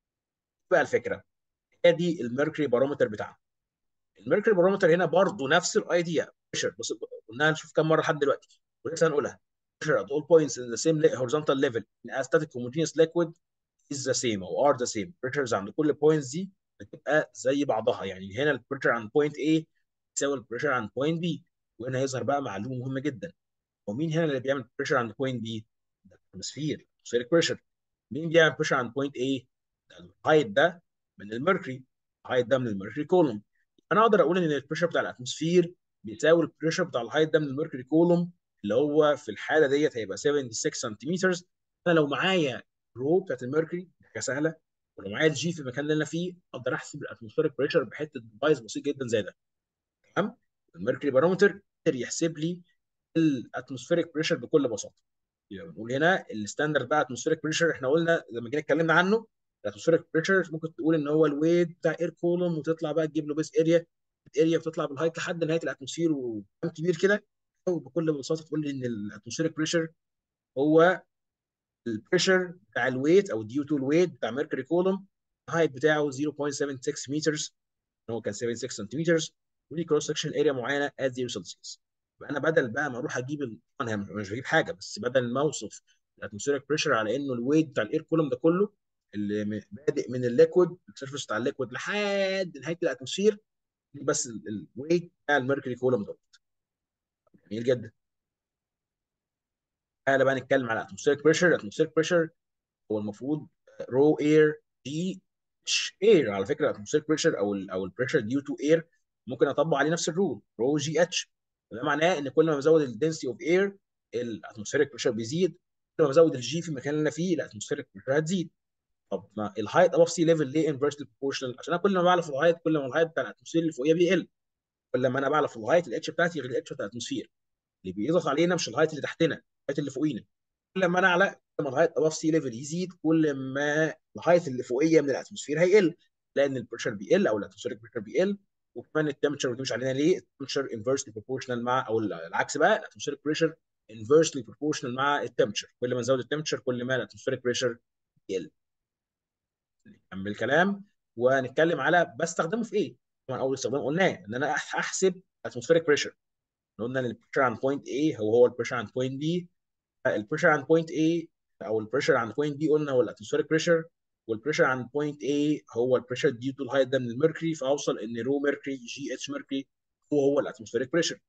بقى الفكره هي دي الميركوري بارومتر بتاعنا الميركوري بارومتر هنا برضه نفس الايديا بريشر بص قلناها نشوف كم مره لحد دلوقتي ولسه هنقولها pressure at all points in the same horizontal level in a static homogeneous liquid is the same او are the same pressures عند كل points دي بتبقى زي بعضها يعني هنا البريشر عند point A يساوي البريشر عند point B وهنا يظهر بقى معلومه مهمه جدا هو مين هنا اللي بيعمل بريشر عند point B ده الاتموسفير atmospheric pressure مين بيعمل بريشر عند point A ده الهايت ده من الميركوري الهايت ده من الميركوري كولوم انا اقدر اقول ان البريشر بتاع الاتموسفير بيساوي البريشر بتاع الهايت ده من الميركوري كولوم اللي هو في الحاله ديت هيبقى 76 سنتيمتر انا لو معايا رو بتاعت الميركوري حاجه سهله ولو معايا الجي في المكان اللي انا فيه اقدر احسب الاتموسفيريك بريشر بحته ديفايس بسيط جدا زي ده تمام الميركوري بارومتر يقدر يحسب لي الاتموسفيريك بريشر بكل بساطه يبقى بنقول هنا الستاندرد بقى اتموسفيريك بريشر احنا قلنا لما جينا اتكلمنا عنه الاتموسفيريك بريشر ممكن تقول ان هو الويت بتاع اير كولوم وتطلع بقى تجيب له بيس اريا اريا بتطلع بالهايت لحد نهايه الاتموسفير وكم كبير كده او بكل بساطه تقول لي ان الاتموسفيريك بريشر هو البريشر بتاع الويت او ديو تو الويت بتاع ميركوري كولوم الهايت بتاعه 0.76 متر هو كان 76 سنتيمتر وليه كروس سكشن اريا معينه at 0 سلسيوس يبقى انا بدل بقى ما اروح اجيب انا مش بجيب حاجه بس بدل ما اوصف الاتموسفيريك بريشر على انه الويت بتاع الاير كولوم ده كله اللي بادئ من الليكويد السيرفيس بتاع الليكويد لحد نهايه الاتموسفير بس الويت بتاع الميركوري كولوم دوت جميل جدا تعالى بقى نتكلم على اتموسفيريك بريشر الاتموسفيريك بريشر هو المفروض رو اير دي اتش اير على فكره الاتموسفيريك بريشر او ال او البريشر ديو تو اير ممكن اطبق عليه نفس الرول رو جي اتش ده معناه ان كل ما بزود الدنسيتي اوف اير الاتموسفيريك بريشر بيزيد كل ما بزود الجي في المكان اللي انا فيه الاتموسفيريك بريشر هتزيد طب ما الهايت اباف سي ليفل ليه انفرسلي بروبورشنال عشان انا كل ما بعلى في الهايت كل ما الهايت بتاع الاتموسفير اللي فوقيه بيقل كل ما انا بعلى في الهايت الاتش بتاعتي غير الاتش بتاع الاتموسفير اللي بيضغط علينا مش الهايت اللي تحتنا الهايت اللي فوقينا كل ما انا اعلى كل ما الهايت اباف سي ليفل يزيد كل ما الهايت اللي فوقيه من الاتموسفير هيقل لان البريشر بيقل او الاتموسفيريك بريشر بيقل وكمان التمبرتشر ودي مش علينا ليه التمبرتشر انفرسلي بروبورشنال مع او العكس بقى الاتموسفيريك بريشر انفرسلي بروبورشنال مع التمبرتشر كل ما نزود التمبرتشر كل ما الاتموسفيريك بريشر يقل نكمل الكلام ونتكلم على بستخدمه في ايه طبعا اول استخدام قلناه ان انا احسب اتموسفيريك بريشر قلنا ان البريشر عند بوينت A هو هو البريشر عند بوينت B البريشر عند بوينت A او البريشر عند بوينت B قلنا هو الاتموسفيريك بريشر والبريشر عند بوينت A هو البريشر ديو تو الهايت ده من الميركوري فاوصل ان رو ميركوري جي اتش ميركوري هو هو الاتموسفيريك بريشر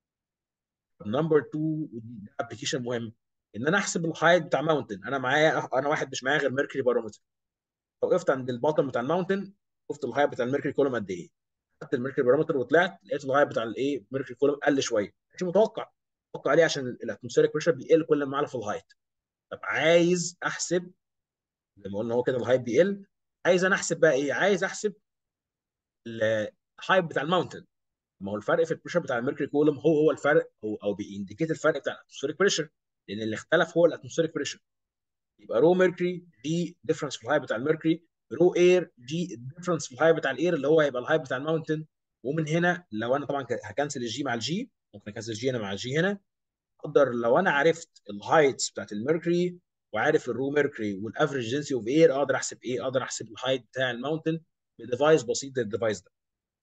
نمبر 2 ودي ابلكيشن مهم ان انا احسب الهايت بتاع ماونتن انا معايا انا واحد مش معايا غير ميركوري بارومتر لو وقفت عند الباطن بتاع الماونتن شفت الهايت بتاع الميركوري كولوم قد ايه خدت الميركوري بارومتر وطلعت لقيت الهايت بتاع الايه ميركوري كولوم قل شويه مش متوقع متوقع عليه عشان الاتموسفيريك بريشر بيقل كل ما اعلى في الهايت طب عايز احسب زي ما قلنا هو كده الهايت بيقل عايز انا احسب بقى ايه عايز احسب الهايت بتاع الماونتن ما هو الفرق في البريشر بتاع الميركوري كولوم هو هو الفرق او او بينديكيت الفرق بتاع الاتموسفيريك بريشر لان اللي اختلف هو الاتموسفيريك بريشر يبقى رو ميركوري دي ديفرنس في الهايت بتاع الميركوري رو اير جي ديفرنس في الهايت بتاع الاير اللي هو هيبقى الهايت بتاع الماونتن ومن هنا لو انا طبعا هكنسل الجي مع الجي ممكن اكنسل الجي هنا مع الجي هنا اقدر لو انا عرفت الهايتس بتاعت الميركوري وعارف الرو ميركوري والافريج دنسي اوف اير اقدر احسب ايه اقدر احسب الهايت بتاع الماونتن بديفايس بسيط زي الديفايس ده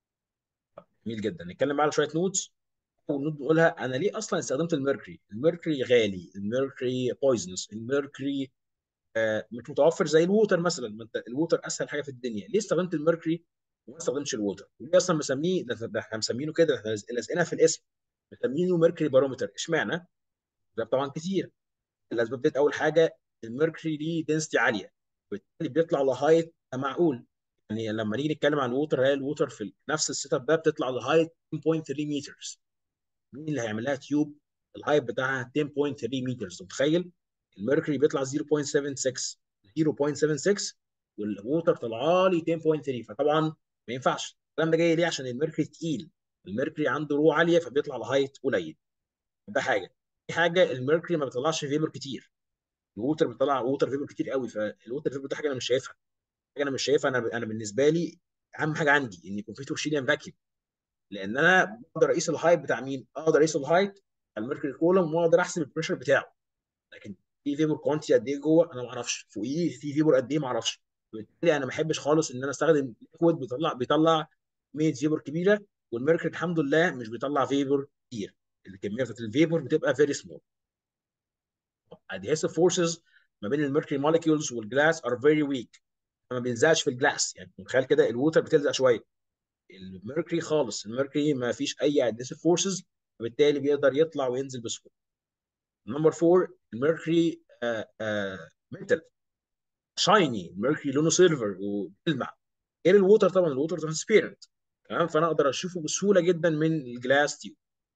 جميل جدا نتكلم على شويه نوتس ونوت نقولها انا ليه اصلا استخدمت الميركوري الميركوري غالي الميركوري بويزنس الميركوري آه مش متوفر زي الووتر مثلا ما انت الووتر اسهل حاجه في الدنيا ليه استخدمت الميركوري وما استخدمتش الووتر وليه اصلا مسميه ده احنا مسمينه كده احنا لازقينها في الاسم مسمينه ميركوري بارومتر اشمعنى؟ ده طبعا كتير الاسباب ديت اول حاجه الميركوري ليه دنسيتي عاليه وبالتالي بيطلع لهايت معقول يعني لما نيجي نتكلم عن الووتر هي الووتر في نفس السيت اب ده بتطلع لهايت 10.3 متر مين اللي هيعمل لها تيوب الهايت بتاعها 10.3 متر متخيل الميركوري بيطلع 0.76 0.76 والووتر طالعه لي 10.3 فطبعا ما ينفعش الكلام ده جاي ليه عشان الميركوري تقيل الميركوري عنده رو عاليه فبيطلع لهايت قليل ده حاجه في حاجه الميركوري ما بيطلعش فيبر كتير الووتر بيطلع ووتر فيبر كتير قوي فالووتر فيبر ده حاجه انا مش شايفها حاجه انا مش شايفها انا انا بالنسبه لي اهم حاجه عندي ان يكون في تورشيليان فاكيوم لان انا بقدر اقيس الهايت بتاع مين؟ اقدر اقيس الهايت على الميركوري كولوم واقدر احسب البريشر بتاعه لكن في فيبر كوانتي قد ايه جوه انا ما اعرفش فوقيه في فيبر قد ايه ما اعرفش وبالتالي انا ما احبش خالص ان انا استخدم ليكويد بيطلع بيطلع كميه فيبر كبيره والميركوري الحمد لله مش بيطلع فيبر كتير الكميه بتاعت الفيبر بتبقى فيري سمول adhesive forces ما بين الميركوري molecules والجلاس are very weak ما بيلزقش في الجلاس يعني متخيل كده الووتر بتلزق شويه الميركوري خالص الميركوري ما فيش اي adhesive forces وبالتالي بيقدر يطلع وينزل بسهوله نمبر 4 الميركوري ميتال شايني الميركوري لونه سيلفر وبيلمع غير الووتر طبعا الووتر ترانسبيرنت تمام فانا اقدر اشوفه بسهوله جدا من الجلاس تيوب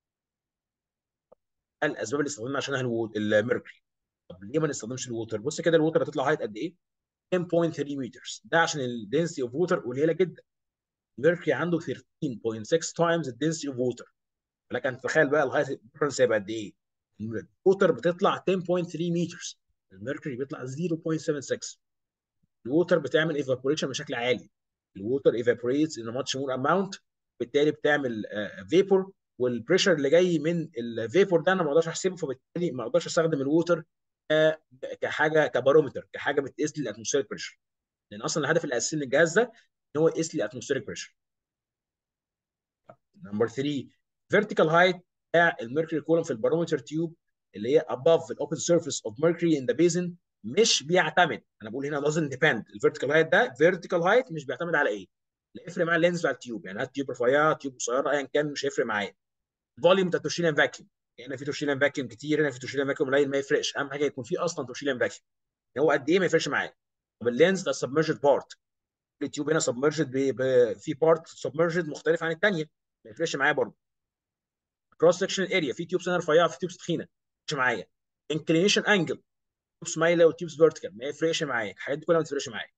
الاسباب اللي استخدمنا عشانها الميركوري طب ليه ما نستخدمش الووتر بص كده الووتر هتطلع هايت قد ايه 10.3 متر ده عشان الدنسيتي اوف ووتر قليله جدا الميركوري عنده 13.6 تايمز الدنسيتي اوف ووتر لكن تخيل بقى الهايت ديفرنس هيبقى قد ايه الووتر بتطلع 10.3 متر الميركوري بيطلع 0.76 الووتر بتعمل ايفابوريشن بشكل عالي الووتر ايفابوريتس ان ماتش مور اماونت بالتالي بتعمل فيبور والبريشر اللي جاي من الفيبور ده انا ما اقدرش احسبه فبالتالي ما اقدرش استخدم الووتر كحاجه كبارومتر كحاجه بتقيس لي الاتموسفيريك بريشر لان اصلا الهدف الاساسي من الجهاز ده ان هو يقيس لي الاتموسفيريك بريشر نمبر 3 فيرتيكال هايت بتاع الميركوري كولوم في البارومتر تيوب اللي هي above the open surface of mercury in the basin مش بيعتمد انا بقول هنا doesn't depend الفيرتيكال هايت ده فيرتيكال هايت مش بيعتمد على ايه؟ لا يفرق معايا اللينز بتاع التيوب يعني هات تيوب رفيعه تيوب قصيره ايا كان مش هيفرق معايا الفوليوم بتاع التورشيليان فاكيوم هنا في تورشيليان فاكيوم كتير هنا في تورشيليان فاكيوم قليل ما يفرقش اهم حاجه يكون في اصلا تورشيليان فاكيوم هو قد ايه ما يفرقش معايا طب اللينز ده سبمرجد بارت التيوب هنا سبمرجد في بارت سبمرجد مختلف عن الثانيه ما يفرقش معايا برضه كروس سكشن اريا في تيوبس هنا رفيعه في تيوبس تخينه ما يفرقش معايا انكلينيشن انجل تيوبس مايله وتيوبس فيرتيكال ما يفرقش معايا الحاجات دي كلها ما تفرقش معايا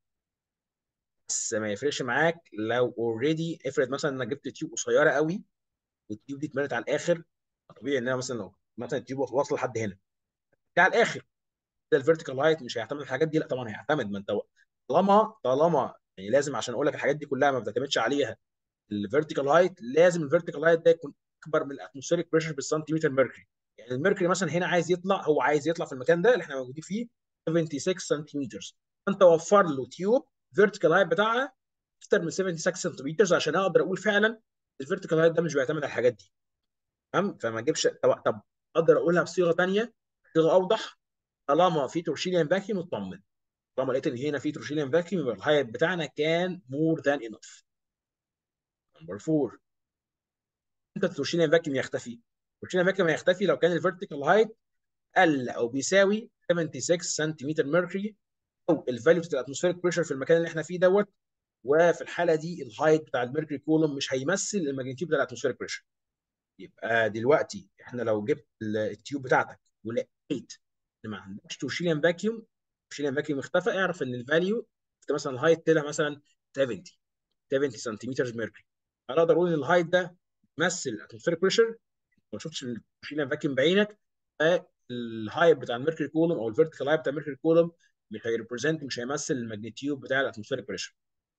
بس ما يفرقش معاك لو اوريدي افرض مثلا انك جبت تيوب قصيره قوي والتيوب دي اتملت على الاخر طبيعي ان انا مثلا لو مثلا التيوب واصله لحد هنا على الاخر ده الفيرتيكال هايت مش هيعتمد الحاجات دي لا طبعا هيعتمد ما انت طالما طالما يعني لازم عشان اقول لك الحاجات دي كلها ما بتعتمدش عليها الفيرتيكال هايت لازم الفيرتيكال هايت ده يكون اكبر من الاتموسفيريك بريشر بالسنتيمتر ميركوري يعني الميركوري مثلا هنا عايز يطلع هو عايز يطلع في المكان ده اللي احنا موجودين فيه 76 سنتيمتر فانت وفر له تيوب فيرتيكال هايت بتاعها اكتر من 76 سنتيمتر عشان اقدر اقول فعلا الفيرتيكال هايت ده مش بيعتمد على الحاجات دي تمام فما اجيبش طب, طب اقدر اقولها بصيغه ثانيه صيغه اوضح طالما في تورشيليان فاكيوم اطمن طالما لقيت ان هنا في تورشيليان فاكيوم يبقى الهايت بتاعنا كان مور ذان انف نمبر 4 امتى التورشيليان فاكيوم يختفي؟ التورشيليان فاكيوم هيختفي لو كان الفيرتيكال هايت قل او بيساوي 76 سنتيمتر ميركوري او الفاليو بتاع الاتموسفيريك بريشر في المكان اللي احنا فيه دوت وفي الحاله دي الهايت بتاع الميركوري كولوم مش هيمثل الماجنتيود بتاع الاتموسفيريك بريشر يبقى دلوقتي احنا لو جبت التيوب بتاعتك ولقيت ان ما عندكش تورشيليان فاكيوم تورشيليان فاكيوم اختفى اعرف ان الفاليو مثلا الهايت طلع مثلا 70 70 سنتيمتر ميركوري انا اقدر اقول ان الهايت ده يمثل الاتموسفيريك بريشر ما شفتش التورشيليان فاكيوم بعينك الهايت بتاع الميركوري كولوم او الفيرتيكال هايت بتاع الميركوري كولوم مش هيريبريزنت مش هيمثل الماجنتيود بتاع الاتموسفيريك بريشر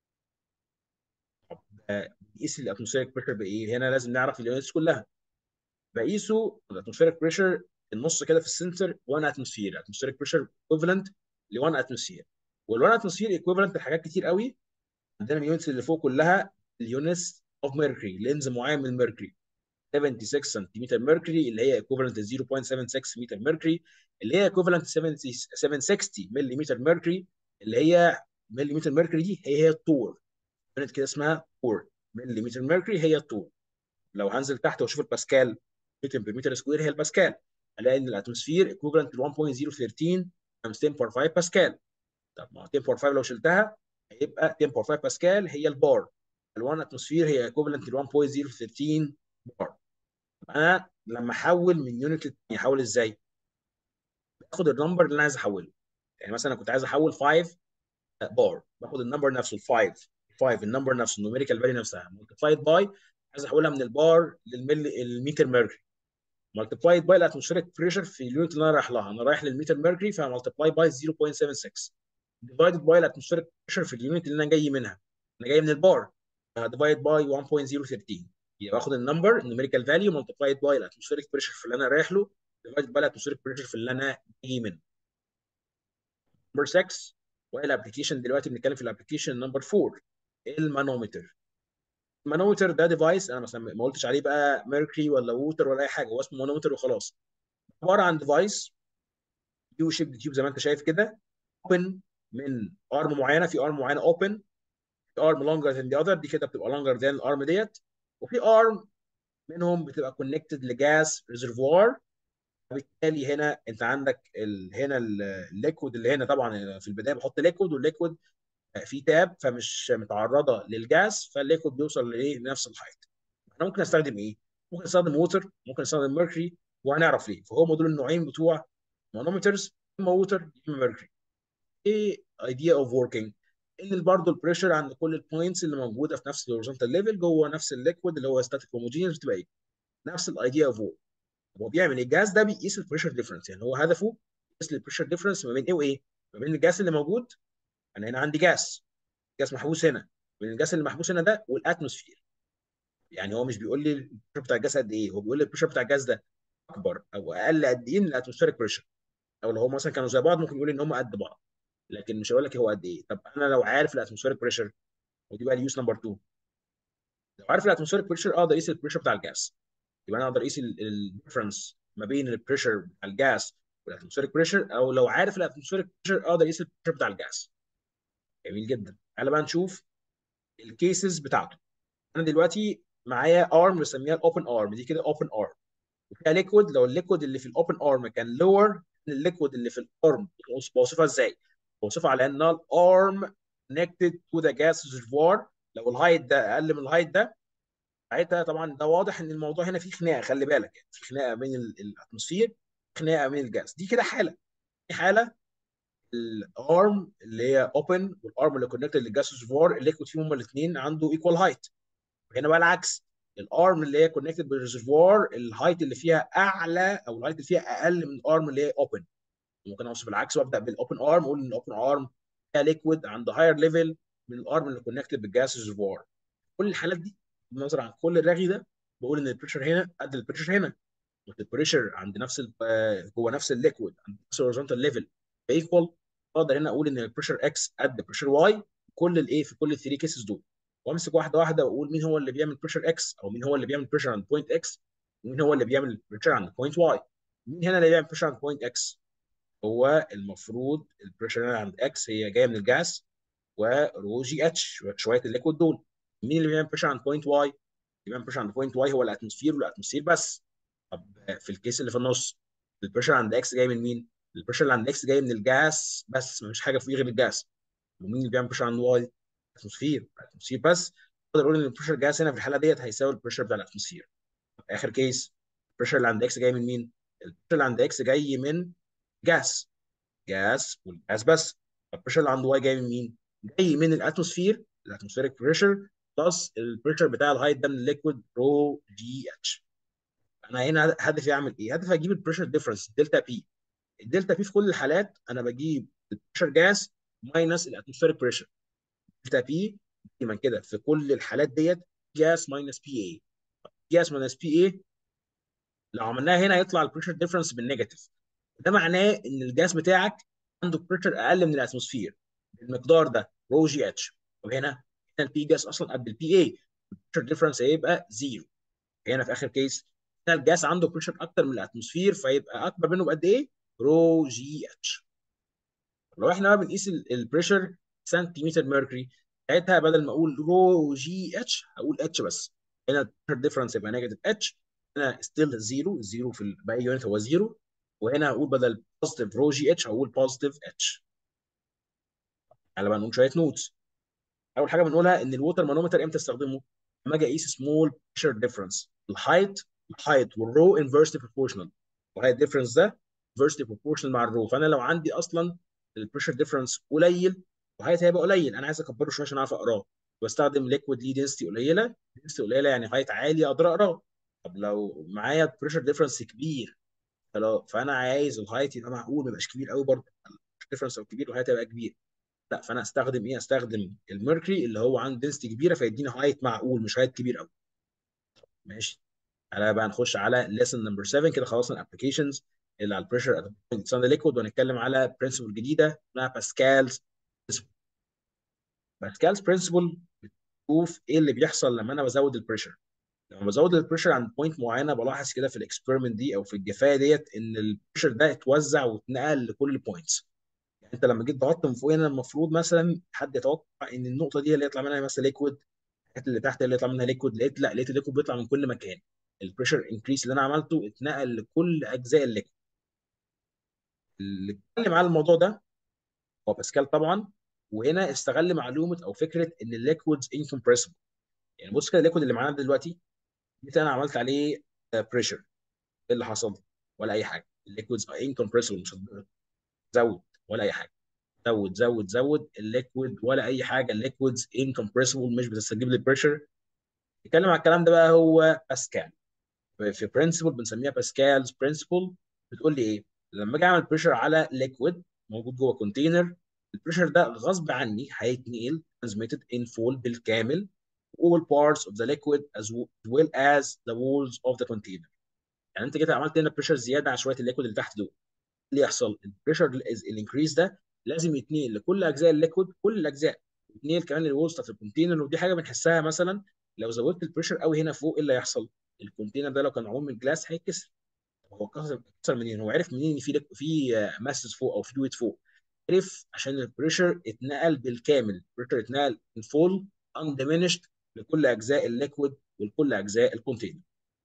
طب بقيس الاتموسفيريك بريشر بايه؟ هنا لازم نعرف اليونتس كلها بقيسه الاتموسفيريك بريشر النص كده في السنتر 1 اتموسفير الاتموسفيريك بريشر ايكوفالنت ل 1 اتموسفير وال 1 اتموسفير ايكوفالنت لحاجات كتير قوي عندنا اليونتس اللي فوق كلها اليونتس اوف ميركوري لينز معين من الميركوري 76 سنتيمتر ميركوري اللي هي ايكوفالنت 0.76 متر ميركوري اللي هي ايكوفالنت 760 ملم ميركوري اللي هي مليمتر ميركوري دي هي هي الطول يونت كده اسمها طول مليمتر ميركوري هي الطول لو هنزل تحت واشوف الباسكال نيوتن بير متر سكوير هي الباسكال الاقي ان الاتموسفير ايكوفالنت ل 1.013 تايمز 10 باور 5 باسكال طب ما هو 10 باور 5 لو شلتها هيبقى 10 باور 5 باسكال هي البار ال1 اتموسفير هي ايكوفالنت ل 1.013 بار انا لما احول من يونت للتاني احول ازاي؟ باخد النمبر اللي انا عايز احوله يعني مثلا انا كنت عايز احول 5 بار باخد النمبر نفسه ال 5 5 النمبر نفسه النوميريكال فاليو نفسها ملتبلايد باي عايز احولها من البار للملي المتر ميركوري ملتبلايد باي الاتموسفيريك بريشر في اليونت اللي انا رايح لها انا رايح للمتر ميركوري فملتبلاي باي 0.76 ديفايدد باي الاتموسفيريك بريشر في اليونت اللي انا جاي منها انا جاي من البار ديفايد باي 1.013 يبقى باخد النمبر النوميريكال فاليو ملتبلايد باي الاتموسفيريك بريشر في اللي انا رايح له ديفايدد باي الاتموسفيريك بريشر في اللي انا جاي منه نمبر 6 والابلكيشن دلوقتي بنتكلم في الابلكيشن نمبر 4 المانومتر المانومتر ده ديفايس انا مثلا ما قلتش عليه بقى ميركوري ولا ووتر ولا اي حاجه هو اسمه مانومتر وخلاص عباره عن ديفايس يو شيب تيوب زي ما انت شايف كده اوبن من ارم معينه في ارم معينه اوبن في ارم لونجر ذان ذا اذر دي كده بتبقى لونجر ذان الارم ديت وفي ارم منهم بتبقى كونكتد لجاز ريزرفوار وبالتالي هنا انت عندك ال... هنا الليكويد اللي هنا طبعا في البدايه بحط ليكويد والليكويد في تاب فمش متعرضه للجاز فالليكويد بيوصل لايه لنفس الحيط انا ممكن استخدم ايه ممكن استخدم ووتر ممكن استخدم ميركوري وهنعرف ليه فهم دول النوعين بتوع مانومترز اما ووتر اما ميركوري ايه ايديا اوف وركينج ان برضه البريشر عند كل البوينتس اللي موجوده في نفس الهوريزونتال ليفل جوه نفس الليكويد اللي هو ستاتيك هوموجينيوس بتبقى ايه نفس الايديا اوف ورك هو بيعمل ايه الجاز ده بيقيس البريشر ديفرنس يعني هو هدفه يقيس البريشر ديفرنس ما بين ايه وايه ما بين الجاز اللي موجود انا هنا عندي جاز جاز محبوس هنا بين الجاز اللي محبوس هنا ده والاتموسفير يعني هو مش بيقول لي البريشر بتاع الجاز قد ايه هو بيقول لي البريشر بتاع الجاز ده اكبر او اقل قد ايه من الاتموسفيريك بريشر او لو هو مثلا كانوا زي بعض ممكن يقول ان هم قد بعض لكن مش هقول لك هو قد ايه طب انا لو عارف الاتموسفيريك بريشر ودي بقى اليوز نمبر 2 لو عارف الاتموسفيريك بريشر اقدر اقيس البريشر بتاع الجاز يبقى انا اقدر اقيس الديفرنس ما بين البريشر بتاع الجاز والاتموسفيريك بريشر او لو عارف الاتموسفيريك بريشر اقدر اقيس البريشر بتاع الجاز جميل جدا تعالى بقى نشوف الكيسز بتاعته انا دلوقتي معايا ارم بسميها الاوبن ارم دي كده اوبن ارم وفيها ليكويد لو الليكويد اللي في الاوبن ارم كان لور من الليكويد اللي في الارم بوصفها ازاي؟ بوصفها على انها الارم connected to the gas reservoir لو الهايت ده اقل من الهايت ده ساعتها طبعا ده واضح ان الموضوع هنا فيه خناقه خلي بالك يعني في خناقه بين الاتموسفير خناقه بين الجاز دي كده حاله دي حاله الارم اللي هي اوبن والارم اللي كونكتد للجاس ريزرفوار الليكويد فيهم هما الاثنين عنده ايكوال هايت هنا بقى العكس الارم اللي هي كونكتد بالريزرفوار الهايت اللي فيها اعلى او الهايت اللي فيها اقل من الارم اللي هي اوبن ممكن اوصف العكس وابدا بالاوبن ارم اقول ان الاوبن ارم فيها ليكويد عند هاير ليفل من الارم اللي كونكتد بالجاس ريزرفوار كل الحالات دي بالنظر عن كل الرغي ده بقول ان البريشر هنا قد البريشر هنا البريشر عند نفس جوه نفس الليكويد عند نفس الهوريزونتال ليفل ايكوال اقدر هنا اقول ان البريشر اكس قد بريشر واي كل الايه في كل الثري كيسز دول وامسك واحده واحده واقول مين هو اللي بيعمل بريشر اكس او مين هو اللي بيعمل بريشر عند بوينت اكس ومين هو اللي بيعمل بريشر عند بوينت واي مين هنا اللي بيعمل بريشر عند بوينت اكس هو المفروض البريشر هنا عند اكس هي جايه من الجاس ورو جي اتش شويه الليكويد دول مين اللي بيعمل بريشر عند بوينت واي اللي بيعمل بريشر عند بوينت واي هو الاتموسفير والاتموسفير بس طب في الكيس اللي في النص البريشر عند اكس جاي من مين البريشر اللي عند اكس جاي من الجاس بس مفيش حاجه فيه غير الجاس ومين اللي بيعمل بريشر عند واي الاتموسفير الاتموسفير بس اقدر اقول ان البريشر جاس هنا في الحاله ديت هيساوي البريشر بتاع الاتموسفير اخر كيس البريشر اللي عند اكس جاي من مين البريشر اللي عند اكس جاي من جاس جاس والجاس بس البريشر اللي عند واي جاي من مين جاي من الاتموسفير الاتموسفيريك بريشر بلس البريشر بتاع الهايت ده من الليكويد رو جي اتش انا هنا هدفي اعمل ايه هدفي اجيب البريشر ديفرنس دلتا بي الدلتا بي في كل الحالات انا بجيب البريشر جاس ماينس الاتموسفيريك بريشر دلتا بي دايما كده في كل الحالات ديت جاس ماينس بي اي جاس ماينس بي اي لو عملناها هنا يطلع البريشر ديفرنس بالنيجاتيف ده معناه ان الجاس بتاعك عنده بريشر اقل من الاتموسفير المقدار ده رو جي اتش وهنا هنا البي جاس اصلا قد البي اي البريشر ديفرنس هيبقى زيرو هنا في اخر كيس هنا الجاس عنده بريشر اكتر من الاتموسفير فيبقى اكبر منه بقد ايه؟ رو جي اتش لو احنا بقى بنقيس البريشر سنتيمتر ميركوري ساعتها بدل ما اقول رو جي اتش هقول اتش بس هنا البريشر ديفرنس يبقى نيجاتيف اتش هنا ستيل زيرو الزيرو في باقي يونت هو زيرو وهنا هقول بدل بوزيتيف رو جي اتش هقول بوزيتيف اتش تعالى بقى نقول شويه نوتس اول حاجه بنقولها ان الووتر مانومتر امتى استخدمه؟ لما اجي اقيس سمول بريشر ديفرنس الهايت الهايت والرو انفرسلي بروبورشنال الهايت ديفرنس ده انفرسلي بروبورشنال مع الرو فانا لو عندي اصلا البريشر ديفرنس قليل الهايت هيبقى قليل انا عايز اكبره شويه عشان اعرف اقراه بستخدم ليكويد ليه دنسيتي قليله دنسيتي قليله يعني هايت عالي اقدر اقراه طب لو معايا بريشر ديفرنس كبير فلو فانا عايز الهايت يبقى معقول ما يبقاش كبير قوي برضه ديفرنس لو كبير الهايت هيبقى كبير لا فانا استخدم ايه استخدم الميركوري اللي هو عنده دنسيتي كبيره فيديني هايت معقول مش هايت كبير قوي ماشي تعالى بقى نخش على ليسن نمبر 7 كده خلصنا الابلكيشنز اللي على البريشر ساند ليكويد وهنتكلم على برنسبل جديده اسمها باسكالز باسكالز برنسبل بتشوف ايه اللي بيحصل لما انا بزود البريشر لما بزود البريشر عند بوينت معينه بلاحظ كده في الاكسبيرمنت دي او في الجفايه ديت ان البريشر ده اتوزع واتنقل لكل البوينتس يعني انت لما جيت ضغطت من فوق هنا المفروض مثلا حد يتوقع ان النقطه دي اللي يطلع منها مثلا ليكويد الحته اللي تحت اللي يطلع منها ليكويد لقيت لا لقيت الليكويد بيطلع من كل مكان البريشر انكريس اللي انا عملته اتنقل لكل اجزاء الليكويد اللي اتكلم على الموضوع ده هو باسكال طبعا وهنا استغل معلومه او فكره ان الليكويدز انكمبريسبل يعني بص كده الليكويد اللي معانا دلوقتي جيت انا عملت عليه بريشر ايه اللي حصل؟ ولا اي حاجه الليكويدز انكمبريسبل مش هتزود ولا اي حاجه زود زود زود الليكويد ولا اي حاجه الليكويدز انكمبريسبل مش بتستجيب للبريشر نتكلم على الكلام ده بقى هو باسكال في برنسبل بنسميها باسكالز برنسبل بتقول لي ايه لما اجي اعمل بريشر على ليكويد موجود جوه كونتينر البريشر ده غصب عني هيتنقل transmitted in full بالكامل all parts of the liquid as well as the walls of the container يعني انت كده عملت هنا بريشر زياده على شويه الليكويد اللي تحت دول اللي يحصل البريشر الانكريز ده لازم يتنقل لكل اجزاء الليكويد كل الاجزاء يتنقل كمان للوولز بتاعت الكونتينر ودي حاجه بنحسها مثلا لو زودت البريشر قوي هنا فوق ايه اللي هيحصل؟ الكونتينر ده لو كان معمول من جلاس هيتكسر هو كسر كسر منين؟ هو عرف منين ان في في ماسز فوق او فلويد فوق عرف عشان البريشر اتنقل بالكامل البريشر اتنقل من فول undiminished لكل اجزاء الليكويد ولكل اجزاء الكونتينر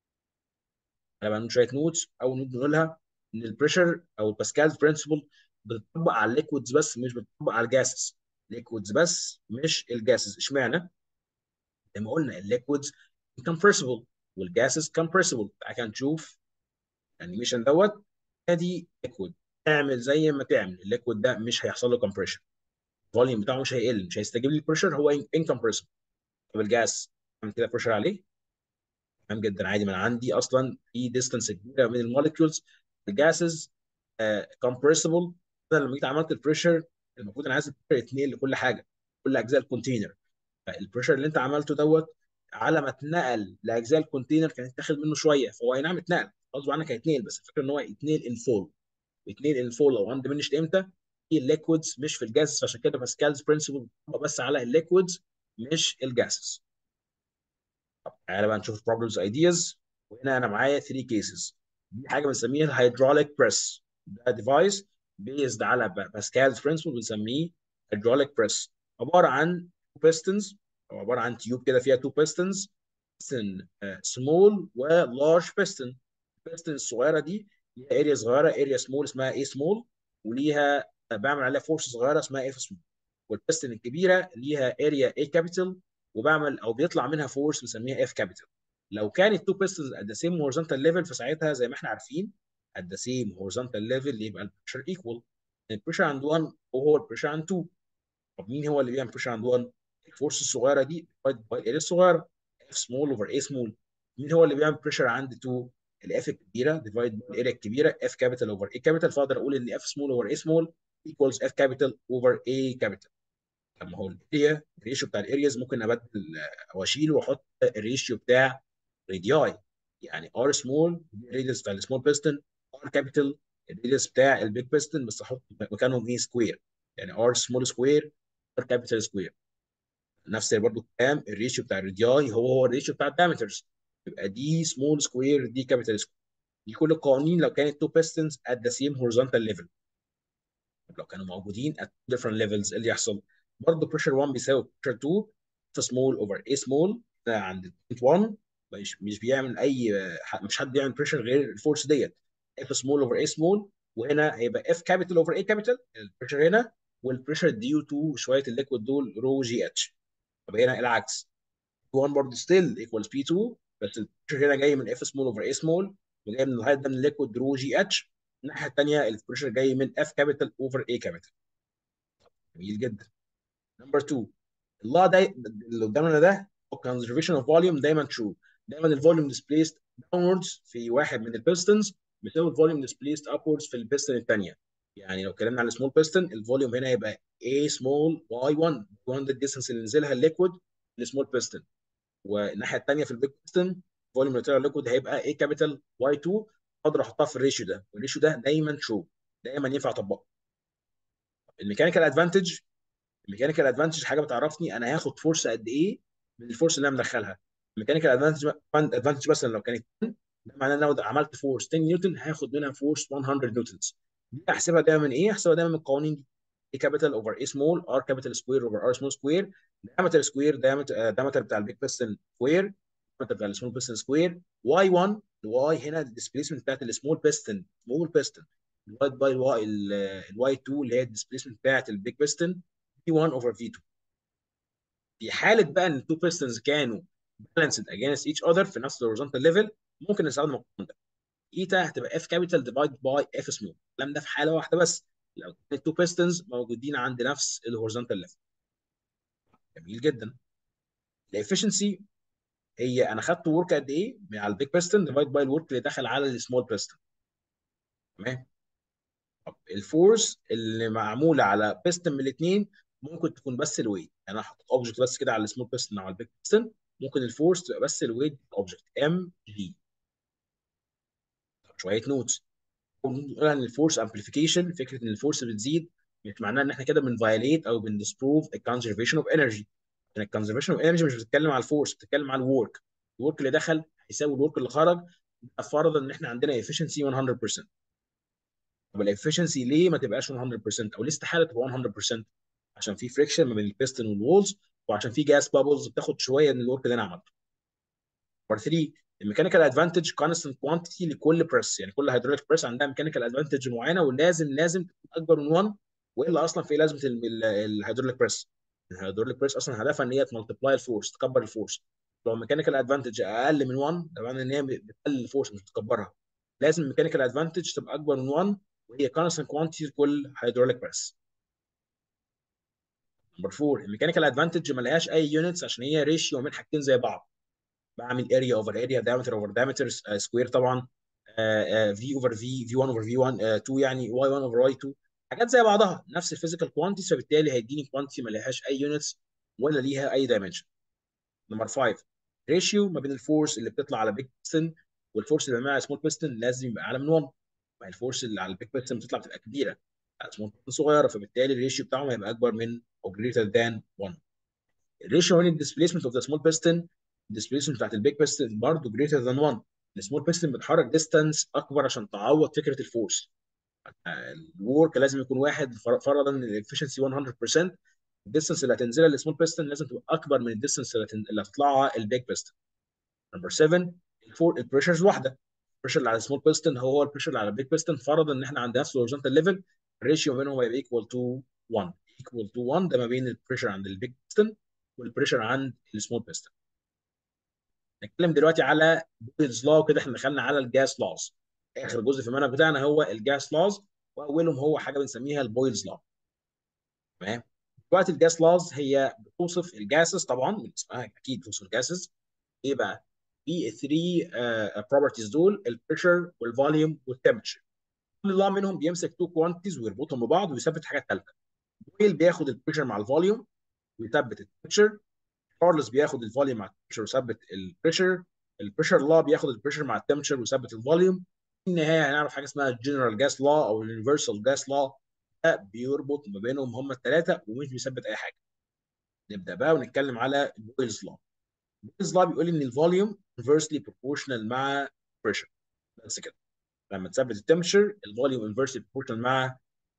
انا بعمل شويه نوتس اول نوت بنقولها ان البريشر او الباسكالز برنسبل بتطبق على الليكويدز بس مش بتطبق على الجاسز ليكويدز بس مش الجاسز اشمعنى؟ زي ما قلنا الليكويدز compressible والجاسز compressible تعالى نشوف الانيميشن دوت ادي ليكويد اعمل زي ما تعمل الليكويد ده مش هيحصل له كومبريشن الفوليوم بتاعه مش هيقل مش هيستجيب للبريشر هو انكمبريسبل طب الجاس اعمل كده بريشر عليه تمام جدا عادي ما انا عندي اصلا في ديستانس كبيره بين المولكيولز الجاسز كومبريسبل انا لما جيت عملت البريشر المفروض انا عايز البريشر يتنقل لكل حاجه كل اجزاء الكونتينر فالبريشر اللي انت عملته دوت على ما اتنقل لاجزاء الكونتينر كان يتاخد منه شويه فهو اي نعم اتنقل غصب عنك هيتنقل بس الفكره ان هو يتنقل ان فول يتنقل ان فول او اندمنشد امتى؟ في الليكويدز مش في الجاسز فعشان كده باسكالز برنسبل بس على الليكويدز مش الجاسز طب تعالى بقى نشوف بروبلمز ايدياز وهنا انا معايا 3 كيسز دي حاجه بنسميها الهيدروليك بريس ده ديفايس بيزد على باسكالز برنسبل بنسميه هيدروليك بريس عباره عن بيستنز او عباره عن تيوب كده فيها تو بيستنز بيستن سمول ولارج بيستن البيستن الصغيره دي ليها اريا صغيره اريا سمول اسمها اي سمول وليها بعمل عليها فورس صغيره اسمها اف سمول والبيستن الكبيره ليها اريا اي كابيتال وبعمل او بيطلع منها فورس بنسميها اف كابيتال لو كانت تو بيستنز ات ذا سيم هورزونتال ليفل فساعتها زي ما احنا عارفين ات ذا سيم هورزونتال ليفل يبقى البريشر ايكوال البريشر عند 1 وهو البريشر عند 2 طب مين هو اللي بيعمل بريشر عند 1 الفورس الصغيره دي باي الاريا الصغيره اف سمول اوفر اي سمول مين هو اللي بيعمل بريشر عند 2 الاف الكبيره ديفايد باي الاريا الكبيره اف كابيتال اوفر اي كابيتال فاقدر اقول ان اف سمول اوفر اي سمول ايكوالز اف كابيتال اوفر اي كابيتال طب ما هو الاريا الريشيو بتاع الارياز ممكن ابدل او اشيل واحط الريشيو بتاع رادياي يعني ار سمول الريديوس بتاع السمول بيستن ار كابيتال الريديوس بتاع البيج بيستن بس احط مكانهم ايه سكوير يعني ار سمول سكوير ار كابيتال سكوير نفس برضه الكلام الريشيو بتاع الرادياي هو هو الريشيو بتاع الدايمترز يبقى دي سمول سكوير دي كابيتال سكوير دي كل القوانين لو كانت تو بيستنز at the same horizontal level لو كانوا موجودين at different levels اللي يحصل برضه بريشر 1 بيساوي بريشر 2 في سمول اوفر اي سمول عند 1 مش مش بيعمل اي مش حد بيعمل بريشر غير الفورس ديت اف سمول اوفر اي سمول وهنا هيبقى اف كابيتال اوفر اي كابيتال البريشر هنا والبريشر ديو تو شويه الليكويد دول رو جي اتش طب هنا العكس 1 برضه ستيل ايكوالز بي 2 بس البريشر هنا جاي من اف سمول اوفر اي سمول وجاي من الهايت ده من الليكويد رو جي اتش الناحيه الثانيه البريشر جاي من اف كابيتال اوفر اي كابيتال جميل جدا نمبر 2 اللا ده اللي قدامنا ده conservation of volume دايما true دايما الفوليوم displaced downwards في واحد من البيستنز بيساوي الفوليوم displaced upwards في البيستن الثانيه يعني لو اتكلمنا على السمول بيستن الفوليوم هنا هيبقى A small Y1 1 ده الديستنس اللي نزلها الليكويد للسمول بيستن والناحيه الثانيه في البيج بيستن الفوليوم اللي طلع الليكويد هيبقى A كابيتال Y2 اقدر احطها في الريشيو ده والريشيو ده دايما true دايما ينفع اطبقه الميكانيكال ادفانتج الميكانيكال ادفانتج حاجه بتعرفني انا هاخد فورس قد ايه من الفورس اللي انا مدخلها الميكانيكال ادفانتج ادفانتج مثلا لو كانت 10 ده معناه ان انا لو عملت فورس 10 نيوتن هاخد منها فورس 100 نيوتنز دي احسبها دايما من ايه؟ احسبها دايما من القوانين دي اي كابيتال اوفر اي سمول ار كابيتال سكوير اوفر ار سمول سكوير diameter سكوير diameter بتاع البيج بيستن سكوير diameter بتاع السمول بيستن سكوير واي 1 الواي هنا الديسبيسمنت بتاعت السمول بيستن سمول بيستن ديفايد باي الواي الواي 2 اللي هي الديسبيسمنت بتاعت البيج بيستن في 1 اوفر في 2 في حاله بقى ان التو بيستنز كانوا balanced against each other في نفس الهوريزونتال ليفل ممكن نستخدم القانون ده ايتا هتبقى اف كابيتال ديفايد باي اف سمول الكلام ده في حاله واحده بس لو التو بيستنز موجودين عند نفس الهوريزونتال ليفل جميل جدا الافشنسي هي انا خدت ورك قد ايه على البيج بيستن ديفايد باي الورك اللي دخل على السمول بيستن تمام طب الفورس اللي معموله على بيستن من الاثنين ممكن تكون بس الويت يعني انا حاطط اوبجكت بس كده على السمول بيستن او على البيج بيستن ممكن الفورس تبقى بس الويت اوبجكت ام جي شويه نوتس بنقول ان الفورس امبليفيكيشن فكره ان الفورس بتزيد مش معناه ان احنا كده بنفايليت او بندسبروف الكونزرفيشن اوف انرجي يعني الكونزرفيشن اوف انرجي مش بتتكلم على الفورس بتتكلم على الورك الورك اللي دخل هيساوي الورك اللي خرج فرضا ان احنا عندنا efficiency 100% طب الافشنسي ليه ما تبقاش 100% او ليه استحاله تبقى 100% عشان في فريكشن ما بين البيستن والوولز وعشان في جاس بابلز بتاخد شويه من الورك اللي انا عملته نمبر 3 الميكانيكال ادفانتج كونستنت كوانتيتي لكل بريس يعني كل هيدروليك بريس عندها ميكانيكال ادفانتج معينه ولازم لازم تكون اكبر من 1 والا اصلا في لازمه الهيدروليك بريس الهيدروليك بريس اصلا هدفها ان هي تملتبلاي الفورس تكبر الفورس لو الميكانيكال ادفانتج اقل من 1 ده معناه ان هي بتقلل الفورس مش بتكبرها لازم الميكانيكال ادفانتج تبقى اكبر من 1 وهي كونستنت كوانتيتي لكل هيدروليك بريس نمبر 4 الميكانيكال ادفانتج ما لهاش اي يونتس عشان هي ريشيو من حاجتين زي بعض بعمل اريا اوفر اريا دايمتر اوفر دايمتر سكوير طبعا في اوفر في في 1 اوفر في 1 2 يعني واي 1 اوفر واي 2 حاجات زي بعضها نفس الفيزيكال كوانتيتي فبالتالي هيديني كوانتيتي ما لهاش اي يونتس ولا ليها اي دايمنشن نمبر 5 ريشيو ما بين الفورس اللي بتطلع على بيج بيستن والفورس اللي على سمول بيستن لازم يبقى اعلى من 1 ما الفورس اللي على البيج بيستن بتطلع بتبقى كبيره على سمول بيستن صغيره فبالتالي الريشيو بتاعهم هيبقى اكبر من او greater than 1 الريشيو بين الديسبيسمنت اوف ذا سمول بيستن الديسبيسمنت بتاعت البيج بيستن برضه greater than 1 السمول بيستن بتحرك ديستانس اكبر عشان تعوض فكره الفورس الورك لازم يكون واحد فرضا ان الافشنسي 100% الديستانس اللي هتنزلها للسمول بيستن لازم تبقى اكبر من الديستانس اللي هتطلعها البيج بيستن نمبر 7 الفور البريشرز واحده البريشر اللي على السمول بيستن هو البريشر اللي على البيج بيستن فرضا ان احنا عند نفس الهوريزونتال ليفل الريشيو بينهم هيبقى ايكوال تو 1 ايكوال تو 1 ده ما بين البريشر عند البيج بيستن والبريشر عند السمول بيستن نتكلم دلوقتي على بويلز لا وكده احنا دخلنا على الجاس لاز اخر جزء في المنهج بتاعنا هو الجاس لاز واولهم هو حاجه بنسميها البويلز لا تمام دلوقتي الجاس لاز هي بتوصف الجاسز طبعا من اسمها اكيد بتوصف الجاسز ايه بقى؟ في 3 بروبرتيز دول البريشر والفوليوم والتمبرتشر كل لا منهم بيمسك تو كوانتيز ويربطهم ببعض ويثبت حاجه ثالثه بويل بياخد البريشر مع الفوليوم ويثبت التمبرتشر كارلوس بياخد الفوليوم مع التمبرتشر ويثبت البريشر البريشر لا بياخد البريشر مع التمبرتشر ويثبت الفوليوم في النهايه هنعرف حاجه اسمها الجنرال جاس لا او اليونيفرسال جاس لا ده بيربط ما بينهم هم الثلاثه ومش بيثبت اي حاجه نبدا بقى ونتكلم على بويلز لا بويلز لا بيقول ان الفوليوم inversely proportional مع pressure بس كده لما تثبت التمبرتشر الفوليوم inversely proportional مع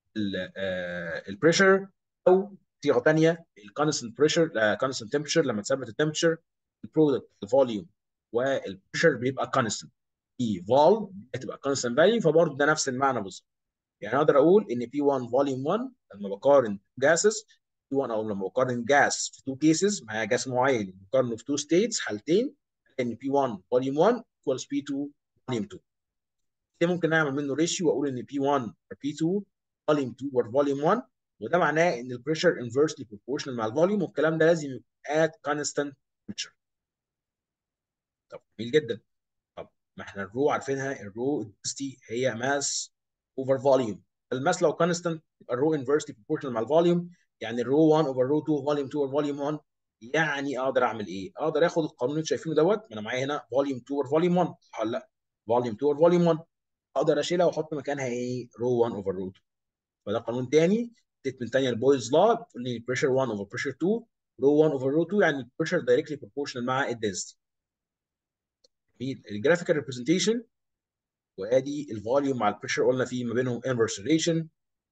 البريشر او صيغه ثانيه الكونستنت بريشر كونستنت تمبرتشر لما تثبت التمبرتشر البرودكت الفوليوم والبريشر بيبقى كونستنت بي فال هتبقى كونستنت فاليو فبرضه ده نفس المعنى بالظبط يعني اقدر اقول ان بي 1 فوليوم 1 لما بقارن جاسز بي 1 او لما بقارن جاس في تو كيسز معايا جاس معين بقارنه في تو ستيتس حالتين ان بي 1 فوليوم 1 equals بي 2 فوليوم 2 دي ممكن نعمل منه ريشيو واقول ان بي 1 بي 2 فوليوم 2 or فوليوم 1 وده معناه ان البريشر انفرسلي بروبورشنال مع الفوليوم والكلام ده لازم يبقى at constant temperature طب جميل جدا طب ما احنا الرو عارفينها الرو الدنسيتي هي ماس اوفر فوليوم الماس لو كونستنت يبقى الرو انفرسلي بروبورشنال مع الفوليوم يعني الرو 1 اوفر رو 2 فوليوم 2 اوفر فوليوم 1 يعني اقدر اعمل ايه؟ اقدر اخد القانون اللي شايفينه دوت ما انا معايا هنا فوليوم 2 اوفر فوليوم 1 صح ولا لا؟ فوليوم 2 اوفر فوليوم 1 اقدر اشيلها واحط مكانها ايه؟ رو 1 اوفر رو 2 فده قانون تاني ستيتمنت ثانيه البويز لا بتقول لي بريشر 1 اوفر بريشر 2 رو 1 اوفر رو 2 يعني البريشر دايركتلي بروبورشنال مع الدنسيتي الجرافيكال ريبريزنتيشن وادي الفوليوم مع البريشر قلنا في ما بينهم انفرس ريليشن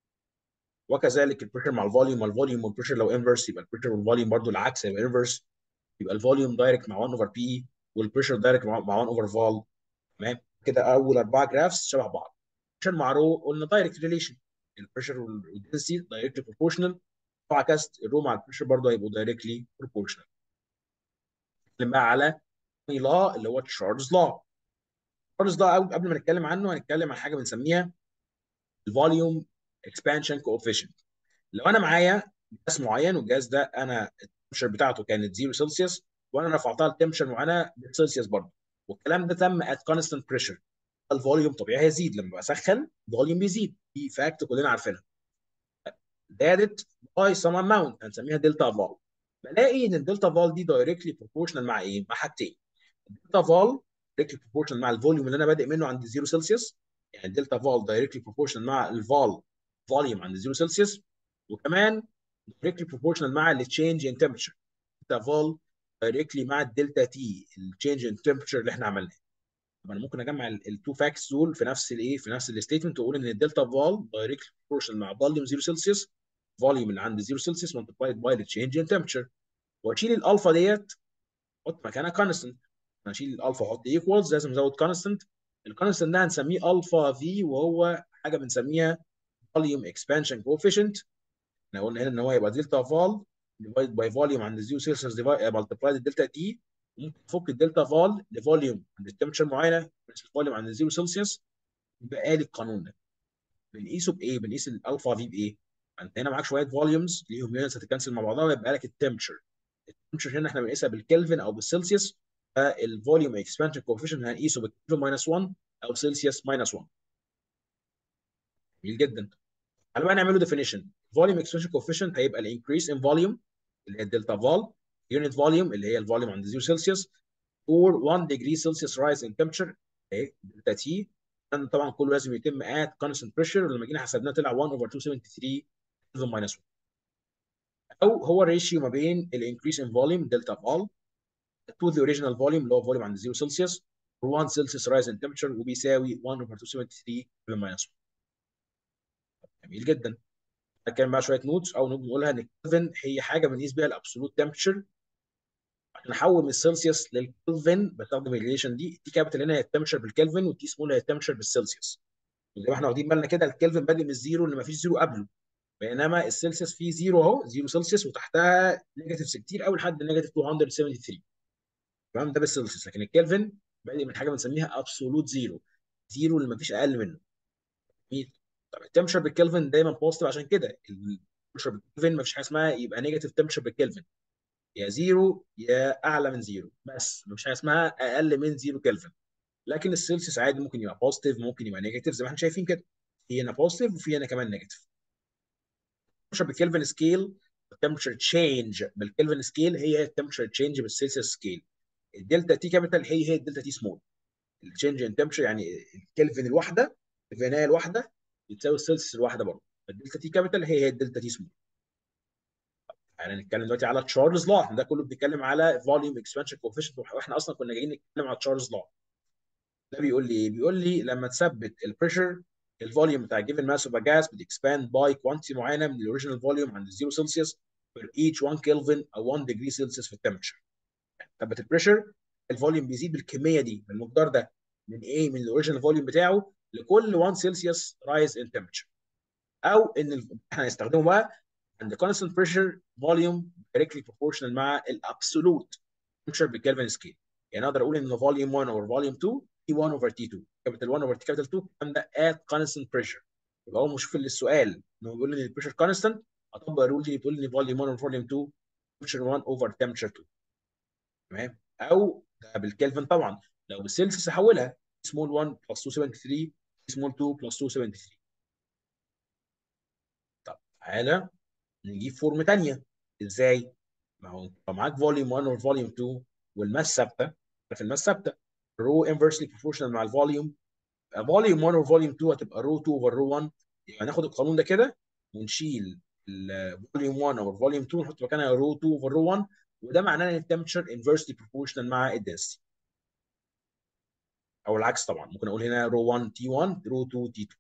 وكذلك البريشر مع الفوليوم مع الفوليوم والبريشر لو انفرس يبقى البريشر والفوليوم برضو العكس يبقى انفرس يبقى الفوليوم دايركت مع 1 اوفر بي والبريشر دايركت مع 1 اوفر فول تمام كده اول اربعه جرافس شبه بعض البريشر مع رو قلنا دايركت ريليشن البريشر والدنسيتي دايركتلي بروبورشنال وعكست الرو مع البريشر برضه هيبقوا دايركتلي بروبورشنال نتكلم بقى على لا اللي هو تشارلز لا تشارلز لا قبل ما نتكلم عنه هنتكلم عن حاجه بنسميها الفوليوم اكسبانشن كوفيشنت لو انا معايا جهاز معين والجهاز ده انا التمشر بتاعته كانت 0 سلسيوس وانا رفعتها لتمشر معينه بالسلسيوس برضه والكلام ده تم ات كونستنت بريشر الفوليوم طبيعي هيزيد لما بسخن الفوليوم بيزيد دي فاكت كلنا عارفينها زادت باي سم اماونت هنسميها دلتا فال بلاقي ان الدلتا فال دي دايركتلي بروبورشنال مع ايه؟ مع حاجتين الدلتا فال دايركتلي بروبورشنال مع الفوليوم اللي انا بادئ منه عند 0 سلسيوس يعني الدلتا فال دايركتلي بروبورشنال مع الفال فوليوم عند 0 سلسيوس وكمان دايركتلي بروبورشنال مع التشينج ان تمبرتشر الدلتا فال دايركتلي مع الدلتا تي التشينج ان تمبرتشر اللي احنا عملناه طب انا ممكن اجمع التو فاكتس دول في نفس الايه في نفس الستيتمنت واقول ان الدلتا فال دايركتلي بروبورشنال مع فوليوم 0 سلسيوس فوليوم اللي عند 0 سلسيوس ملتبلايد باي التشينج ان تمبرتشر واشيل الالفا ديت احط مكانها كونستنت اشيل الالفا واحط ايكوالز لازم ازود كونستنت الكونستنت ده هنسميه الفا في وهو حاجه بنسميها فوليوم اكسبانشن كوفيشنت احنا قلنا هنا ان هو يبقى دلتا فال ديفايد باي فوليوم عند 0 سلسيوس ملتبلايد الدلتا تي ممكن تفك الدلتا فال لفوليوم عند التمبرتشر معينه بس الفوليوم عند 0 سلسيوس يبقى لي القانون ده بنقيسه بايه؟ بنقيس الالفا في بايه؟ انت هنا معاك شويه فوليومز ليهم يونتس هتتكنسل مع بعضها ويبقى لك التمبرتشر التمبرتشر هنا احنا بنقيسها بالكلفن او بالسلسيوس فالفوليوم اكسبانشن كوفيشنت هنقيسه بالكلفن ماينس 1 او سلسيوس ماينس 1 جميل جدا تعالوا بقى نعمله ديفينيشن فوليوم اكسبانشن كوفيشنت هيبقى الانكريس ان فوليوم اللي هي الدلتا فال يونت فوليوم اللي هي الفوليوم عند 0 سلسيوس or 1 degree Celsius rise in temperature اهي دلتا تي طبعا كله لازم يتم at constant pressure ولما جينا حسبناه طلع 1 over 273 Kelvin minus 1 او هو الريشيو ما بين الانكريس ان فوليوم دلتا فال to the original volume اللي هو فوليوم عند 0 سلسيوس 1 سلسيوس rise in temperature وبيساوي 1 over 273 Kelvin minus 1 جميل جدا هنتكلم بقى شويه نوتس او نقولها ان الكلفن هي حاجه بنقيس بيها الابسولوت تمبرتشر عشان احول من السلسيوس للكلفن بستخدم الريليشن دي تي كابيتال هنا هي التمبرتشر بالكلفن والتي سمول هي التمبرتشر بالسلسيوس زي ما احنا واخدين بالنا كده الكلفن بادئ من الزيرو اللي ما فيش زيرو قبله بينما السلسيوس فيه زيرو اهو زيرو سلسيوس وتحتها نيجاتيفز كتير قوي لحد نيجاتيف 273 تمام ده بالسلسيوس لكن الكلفن بادئ من حاجه بنسميها ابسولوت زيرو زيرو اللي ما فيش اقل منه طب التمبرتشر بالكلفن دايما بوزيتيف عشان كده التمبرتشر بالكلفن ما فيش حاجه اسمها يبقى نيجاتيف تمبرتشر بالكلفن يا زيرو يا اعلى من زيرو بس مفيش حاجه اسمها اقل من زيرو كلفن لكن السيلسيوس عادي ممكن يبقى بوزيتيف ممكن يبقى نيجاتيف زي ما احنا شايفين كده في هنا بوزيتيف وفي هنا كمان نيجاتيف التمبرتشر بالكلفن سكيل التمبرتشر تشينج بالكلفن سكيل هي التمبرتشر تشينج بالسيلسيوس سكيل الدلتا تي كابيتال هي هي الدلتا تي سمول التشينج ان تمبرتشر يعني الكلفن الواحده الفينايه الواحده بتساوي السيلسيوس الواحده برضه الدلتا تي كابيتال هي هي الدلتا تي سمول يعني نتكلم دلوقتي على تشارلز لا احنا ده كله بنتكلم على فوليوم اكسبانشن كوفيشنت واحنا اصلا كنا جايين نتكلم على تشارلز لا ده بيقول لي ايه؟ بيقول لي لما تثبت البريشر الفوليوم بتاع جيفن ماس اوف جاس بتكسباند باي كوانتيتي معينه من الاوريجينال فوليوم عند 0 سلسيوس for each 1 كلفن او 1 degree سلسيوس في التمبرتشر ثبت البريشر الفوليوم بيزيد بالكميه دي بالمقدار ده من ايه من الاوريجينال فوليوم بتاعه لكل 1 سلسيوس رايز ان تمبرتشر او ان ال- احنا هنستخدمه بقى عند constant pressure volume directly proportional مع الابسولوت temperature بالكلفن سكيل يعني اقدر اقول ان فوليوم 1 over فوليوم 2 T1 over T2 capital 1 over capital 2 الكلام ده at constant pressure يبقى هو مش في السؤال انه بيقول لي البريشر كونستنت اطبق الرول دي بيقول لي فوليوم 1 over فوليوم 2 temperature 1 over temperature 2 تمام او ده بالكلفن طبعا لو بالسلسيوس احولها سمول 1 بلس 273 سمول 2 بلس 273 طب تعالى نجيب فورم ثانيه ازاي؟ ما هو انت معاك فوليوم 1 over فوليوم 2 والماس ثابته في الماس ثابته رو انفرسلي بروبورشنال مع الفوليوم فوليوم 1 over فوليوم 2 هتبقى رو 2 over رو 1 يبقى ناخد القانون ده كده ونشيل الفوليوم 1 over فوليوم 2 ونحط مكانها رو 2 over رو 1 وده معناه ان التمبرتشر انفرسلي بروبورشنال مع الدنسيتي او العكس طبعا ممكن اقول هنا رو 1 تي 1 رو 2 تي 2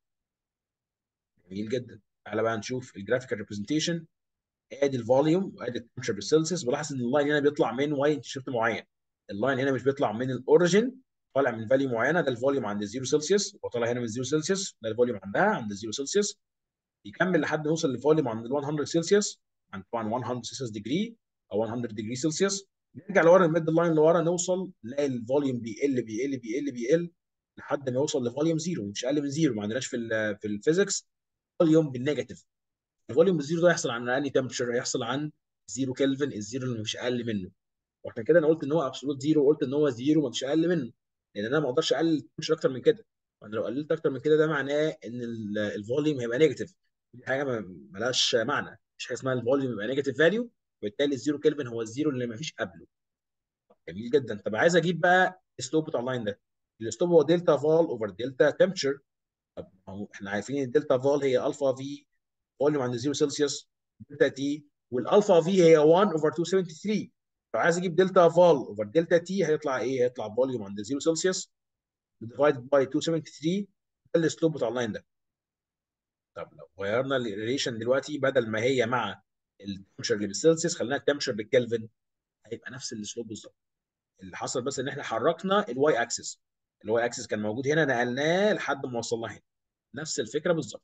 جميل جدا تعالى بقى نشوف الجرافيكال ريبريزنتيشن ادي الفوليوم وادي التمبرتشر بالسلسيوس بلاحظ ان اللاين هنا بيطلع من واي شيفت معين اللاين هنا مش بيطلع من الاوريجن طالع من فاليو معينه ده الفوليوم عند 0 سلسيوس وطالع هنا من 0 سلسيوس ده الفوليوم عندها عند 0 سلسيوس يكمل لحد ما يوصل للفوليوم عند 100 سلسيوس عند طبعا 100 سلسيوس ديجري او 100 ديجري سلسيوس نرجع لورا الميد لاين لورا نوصل نلاقي الفوليوم بيقل بيقل بيقل بيقل لحد ما يوصل لفوليوم زيرو مش اقل من زيرو ما عندناش في ال في الفيزيكس فوليوم بالنيجاتيف الفوليوم بالزيرو ده يحصل عن انهي تمبرتشر هيحصل عن زيرو كلفن الزيرو اللي مش اقل منه وعشان كده انا قلت ان هو ابسولوت زيرو وقلت ان هو زيرو مش اقل منه لان انا ما اقدرش اقلل التمبرتشر اكتر من كده وانا لو قللت اكتر من كده ده معناه ان الفوليوم هيبقى نيجاتيف دي حاجه مالهاش معنى مش حاجه اسمها الفوليوم يبقى نيجاتيف فاليو وبالتالي الزيرو كلفن هو الزيرو اللي ما فيش قبله جميل جدا طب عايز اجيب بقى السلوب بتاع اللاين ده السلوب هو دلتا فال اوفر دلتا تمبرتشر طب احنا عارفين ان الدلتا فال هي الفا في فوليوم عند 0 سلسيوس دلتا تي والالفا في هي 1 اوفر 273 لو عايز اجيب دلتا فال اوفر دلتا تي هيطلع ايه؟ هيطلع فوليوم عند 0 سلسيوس ديفايد باي 273 ده السلوب بتاع اللاين ده طب لو غيرنا الريليشن دلوقتي بدل ما هي مع التمشر اللي بالسلسيوس خلينا التمشر بالكلفن هيبقى نفس السلوب بالظبط اللي حصل بس ان احنا حركنا الواي اكسس الواي اكسس كان موجود هنا نقلناه لحد ما وصلنا هنا نفس الفكره بالظبط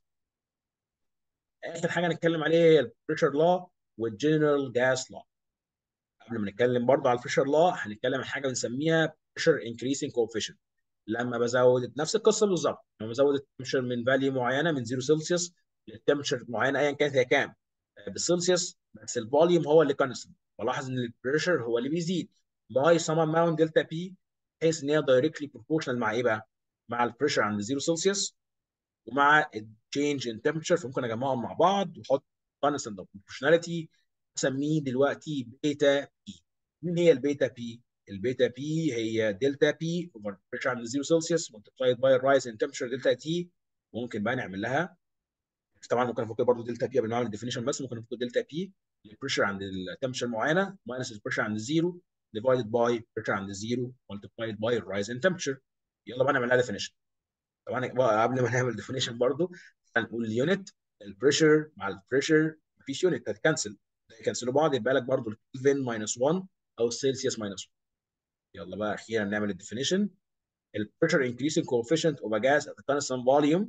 اخر حاجه نتكلم عليها هي البريشر لا والجنرال جاس لا قبل ما نتكلم برضه على البريشر لا هنتكلم عن حاجه بنسميها بريشر انكريسنج كوفيشنت لما بزود نفس القصه بالظبط لما بزود التمشر من فاليو معينه من 0 سلسيوس للتمشر معينه ايا كانت هي كام بالسلسيوس بس الفوليوم هو اللي كونستنت بلاحظ ان البريشر هو اللي بيزيد باي سم اماونت دلتا بي بحيث ان هي دايركتلي بروبورشنال مع ايه بقى؟ مع البريشر عند 0 سلسيوس ومع التشينج ان تمبرتشر فممكن اجمعهم مع بعض واحط كونستنت اوف بروبورشناليتي اسميه دلوقتي بيتا بي مين هي البيتا بي؟ البيتا بي هي دلتا بي اوفر بريشر عند 0 سلسيوس ملتبلايد باي الرايز ان تمبرتشر دلتا تي وممكن بقى نعمل لها طبعا ممكن افك برضه دلتا بي قبل ما اعمل الديفينيشن بس ممكن افك دلتا بي البريشر عند التمبرتشر معينه ماينس البريشر عند الزيرو divided by pressure عند الزيرو multiplied by rise in temperature يلا بقى نعمل لها definition طبعا قبل ما نعمل definition برضو هنقول اليونت البريشر مع البريشر مفيش يونت هتكنسل يكنسلوا بعض يبقى لك برضو الكلفن ماينس 1 او السيلسيوس ماينس 1 يلا بقى اخيرا نعمل الديفينيشن البريشر increasing coefficient of a gas at a constant volume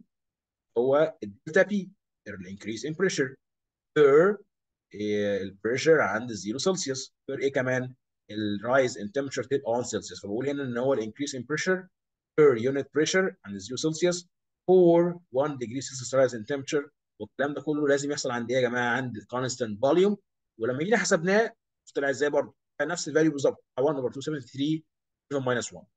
هو الدلتا بي الانكريس ان بريشر بير البريشر عند 0 سلسيوس بير ايه كمان الرايز ان تمبرتشر تبقى 1 سلسيوس فبقول هنا ان هو الانكريس ان بريشر بير يونت بريشر عند 0 سلسيوس فور 1 ديجري سلسيوس رايز ان تمبرتشر والكلام ده كله لازم يحصل عند ايه يا جماعه عند كونستنت فوليوم ولما جينا حسبناه طلع ازاي برضه كان نفس الفاليو بالظبط 1 اوفر 273 ماينس 1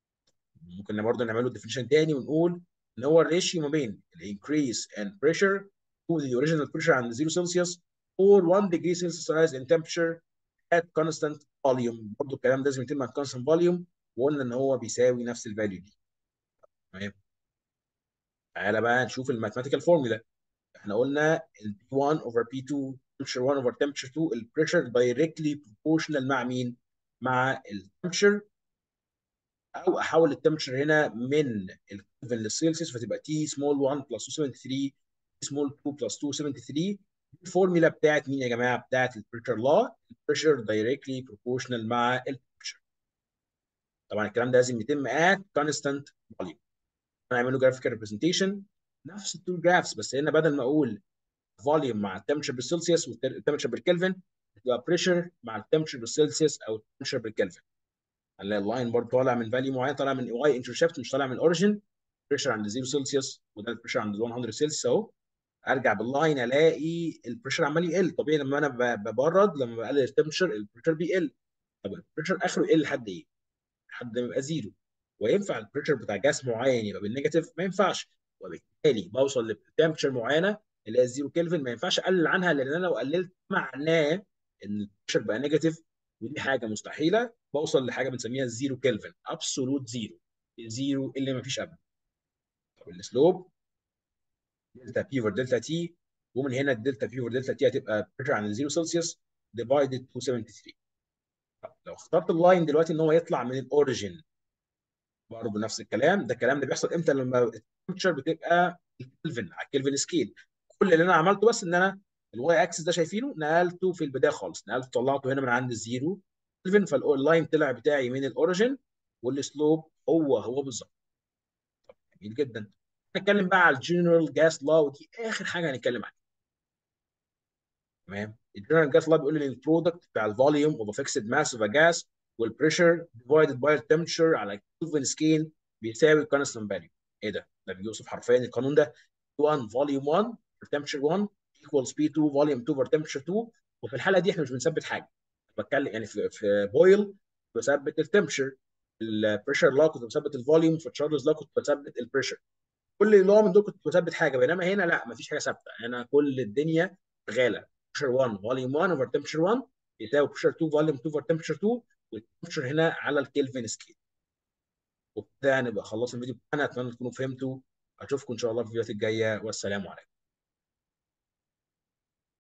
ممكن برضه نعمله ديفينيشن تاني ونقول ان هو الريشيو ما بين الانكريس ان بريشر to the original pressure عند 0 سلسيوس or 1 degree Celsius rise in temperature at constant volume برضه الكلام ده لازم يتم at constant volume وقلنا ان هو بيساوي نفس الفاليو دي تمام تعالى بقى نشوف الماثيماتيكال فورمولا احنا قلنا ال P1 over P2 temperature 1 over temperature 2 البريشر directly proportional مع مين؟ مع التمبشر او احول التمبشر هنا من الكلفن للسيلسيوس فتبقى T small 1 plus 273 T small 2 plus 273 الفورمولا بتاعت مين يا جماعه؟ بتاعت البريشر لا البريشر دايركتلي بروبورشنال مع البريشر طبعا الكلام ده لازم يتم at constant volume هنعمل له جرافيكال ريبريزنتيشن نفس التو جرافس بس هنا بدل ما اقول فوليوم مع التمبشر بالسلسيوس والتمبشر بالكلفن تبقى بريشر مع التمبشر بالسلسيوس او التمبشر بالكلفن هنلاقي اللاين برضه طالع من فاليو معين طالع من واي انترشيفت مش طالع من الاوريجن بريشر عند 0 سلسيوس وده البريشر عند 100 سلسيوس اهو ارجع باللاين الاقي البريشر عمال يقل طبيعي لما انا ببرد لما بقلل التمبشر البريشر بيقل طب البريشر اخره يقل لحد ايه؟ لحد ما يبقى زيرو وينفع البريشر بتاع جاس معين يبقى بالنيجاتيف ما ينفعش وبالتالي بوصل لتمبشر معينه اللي هي زيرو كلفن ما ينفعش اقلل عنها لان انا لو قللت معناه ان البريشر بقى نيجاتيف ودي حاجه مستحيله بوصل لحاجه بنسميها زيرو كلفن ابسولوت زيرو زيرو اللي ما فيش ابدا طب السلوب دلتا بي اوفر دلتا تي ومن هنا الدلتا بي اوفر دلتا تي هتبقى بريشر عن 0 سلسيوس ديفايدد 273 لو اخترت اللاين دلوقتي ان هو يطلع من الاوريجن برضه نفس الكلام ده الكلام ده بيحصل امتى لما التمبشر بتبقى الكلفن على الكلفن سكيل كل اللي انا عملته بس ان انا الواي اكسس ده شايفينه نقلته في البدايه خالص نقلته طلعته هنا من عند الزيرو كلفن فاللاين طلع بتاعي من الاوريجن والسلوب هو هو بالظبط جميل جدا نتكلم بقى على الجنرال جاس لا ودي اخر حاجه هنتكلم عنها تمام الجنرال جاس لا بيقول لي البرودكت بتاع الفوليوم اوف فيكسد ماس اوف ا جاس والبريشر ديفايدد باي التمبشر على كلفن سكيل بيساوي كونستنت فاليو ايه ده؟ ده بيوصف حرفيا القانون ده 1 فوليوم 1 for temperature 1 equals P2 volume 2 for temperature 2 وفي الحاله دي احنا مش بنثبت حاجه بتكلم يعني في في بويل بثبت التمبشر البريشر لا كنت بثبت الفوليوم في تشارلز لا كنت بثبت البريشر كل نوع من دول كنت بثبت حاجه بينما هنا لا مفيش حاجه ثابته هنا كل الدنيا شغاله بريشر 1 فوليوم 1 اوفر تمبشر 1 يساوي بريشر 2 فوليوم 2 اوفر تمبشر 2 والتمبشر هنا على الكلفن سكيل وبكده نبقى خلصنا الفيديو بتاعنا اتمنى تكونوا فهمتوا اشوفكم ان شاء الله في الفيديوهات الجايه والسلام عليكم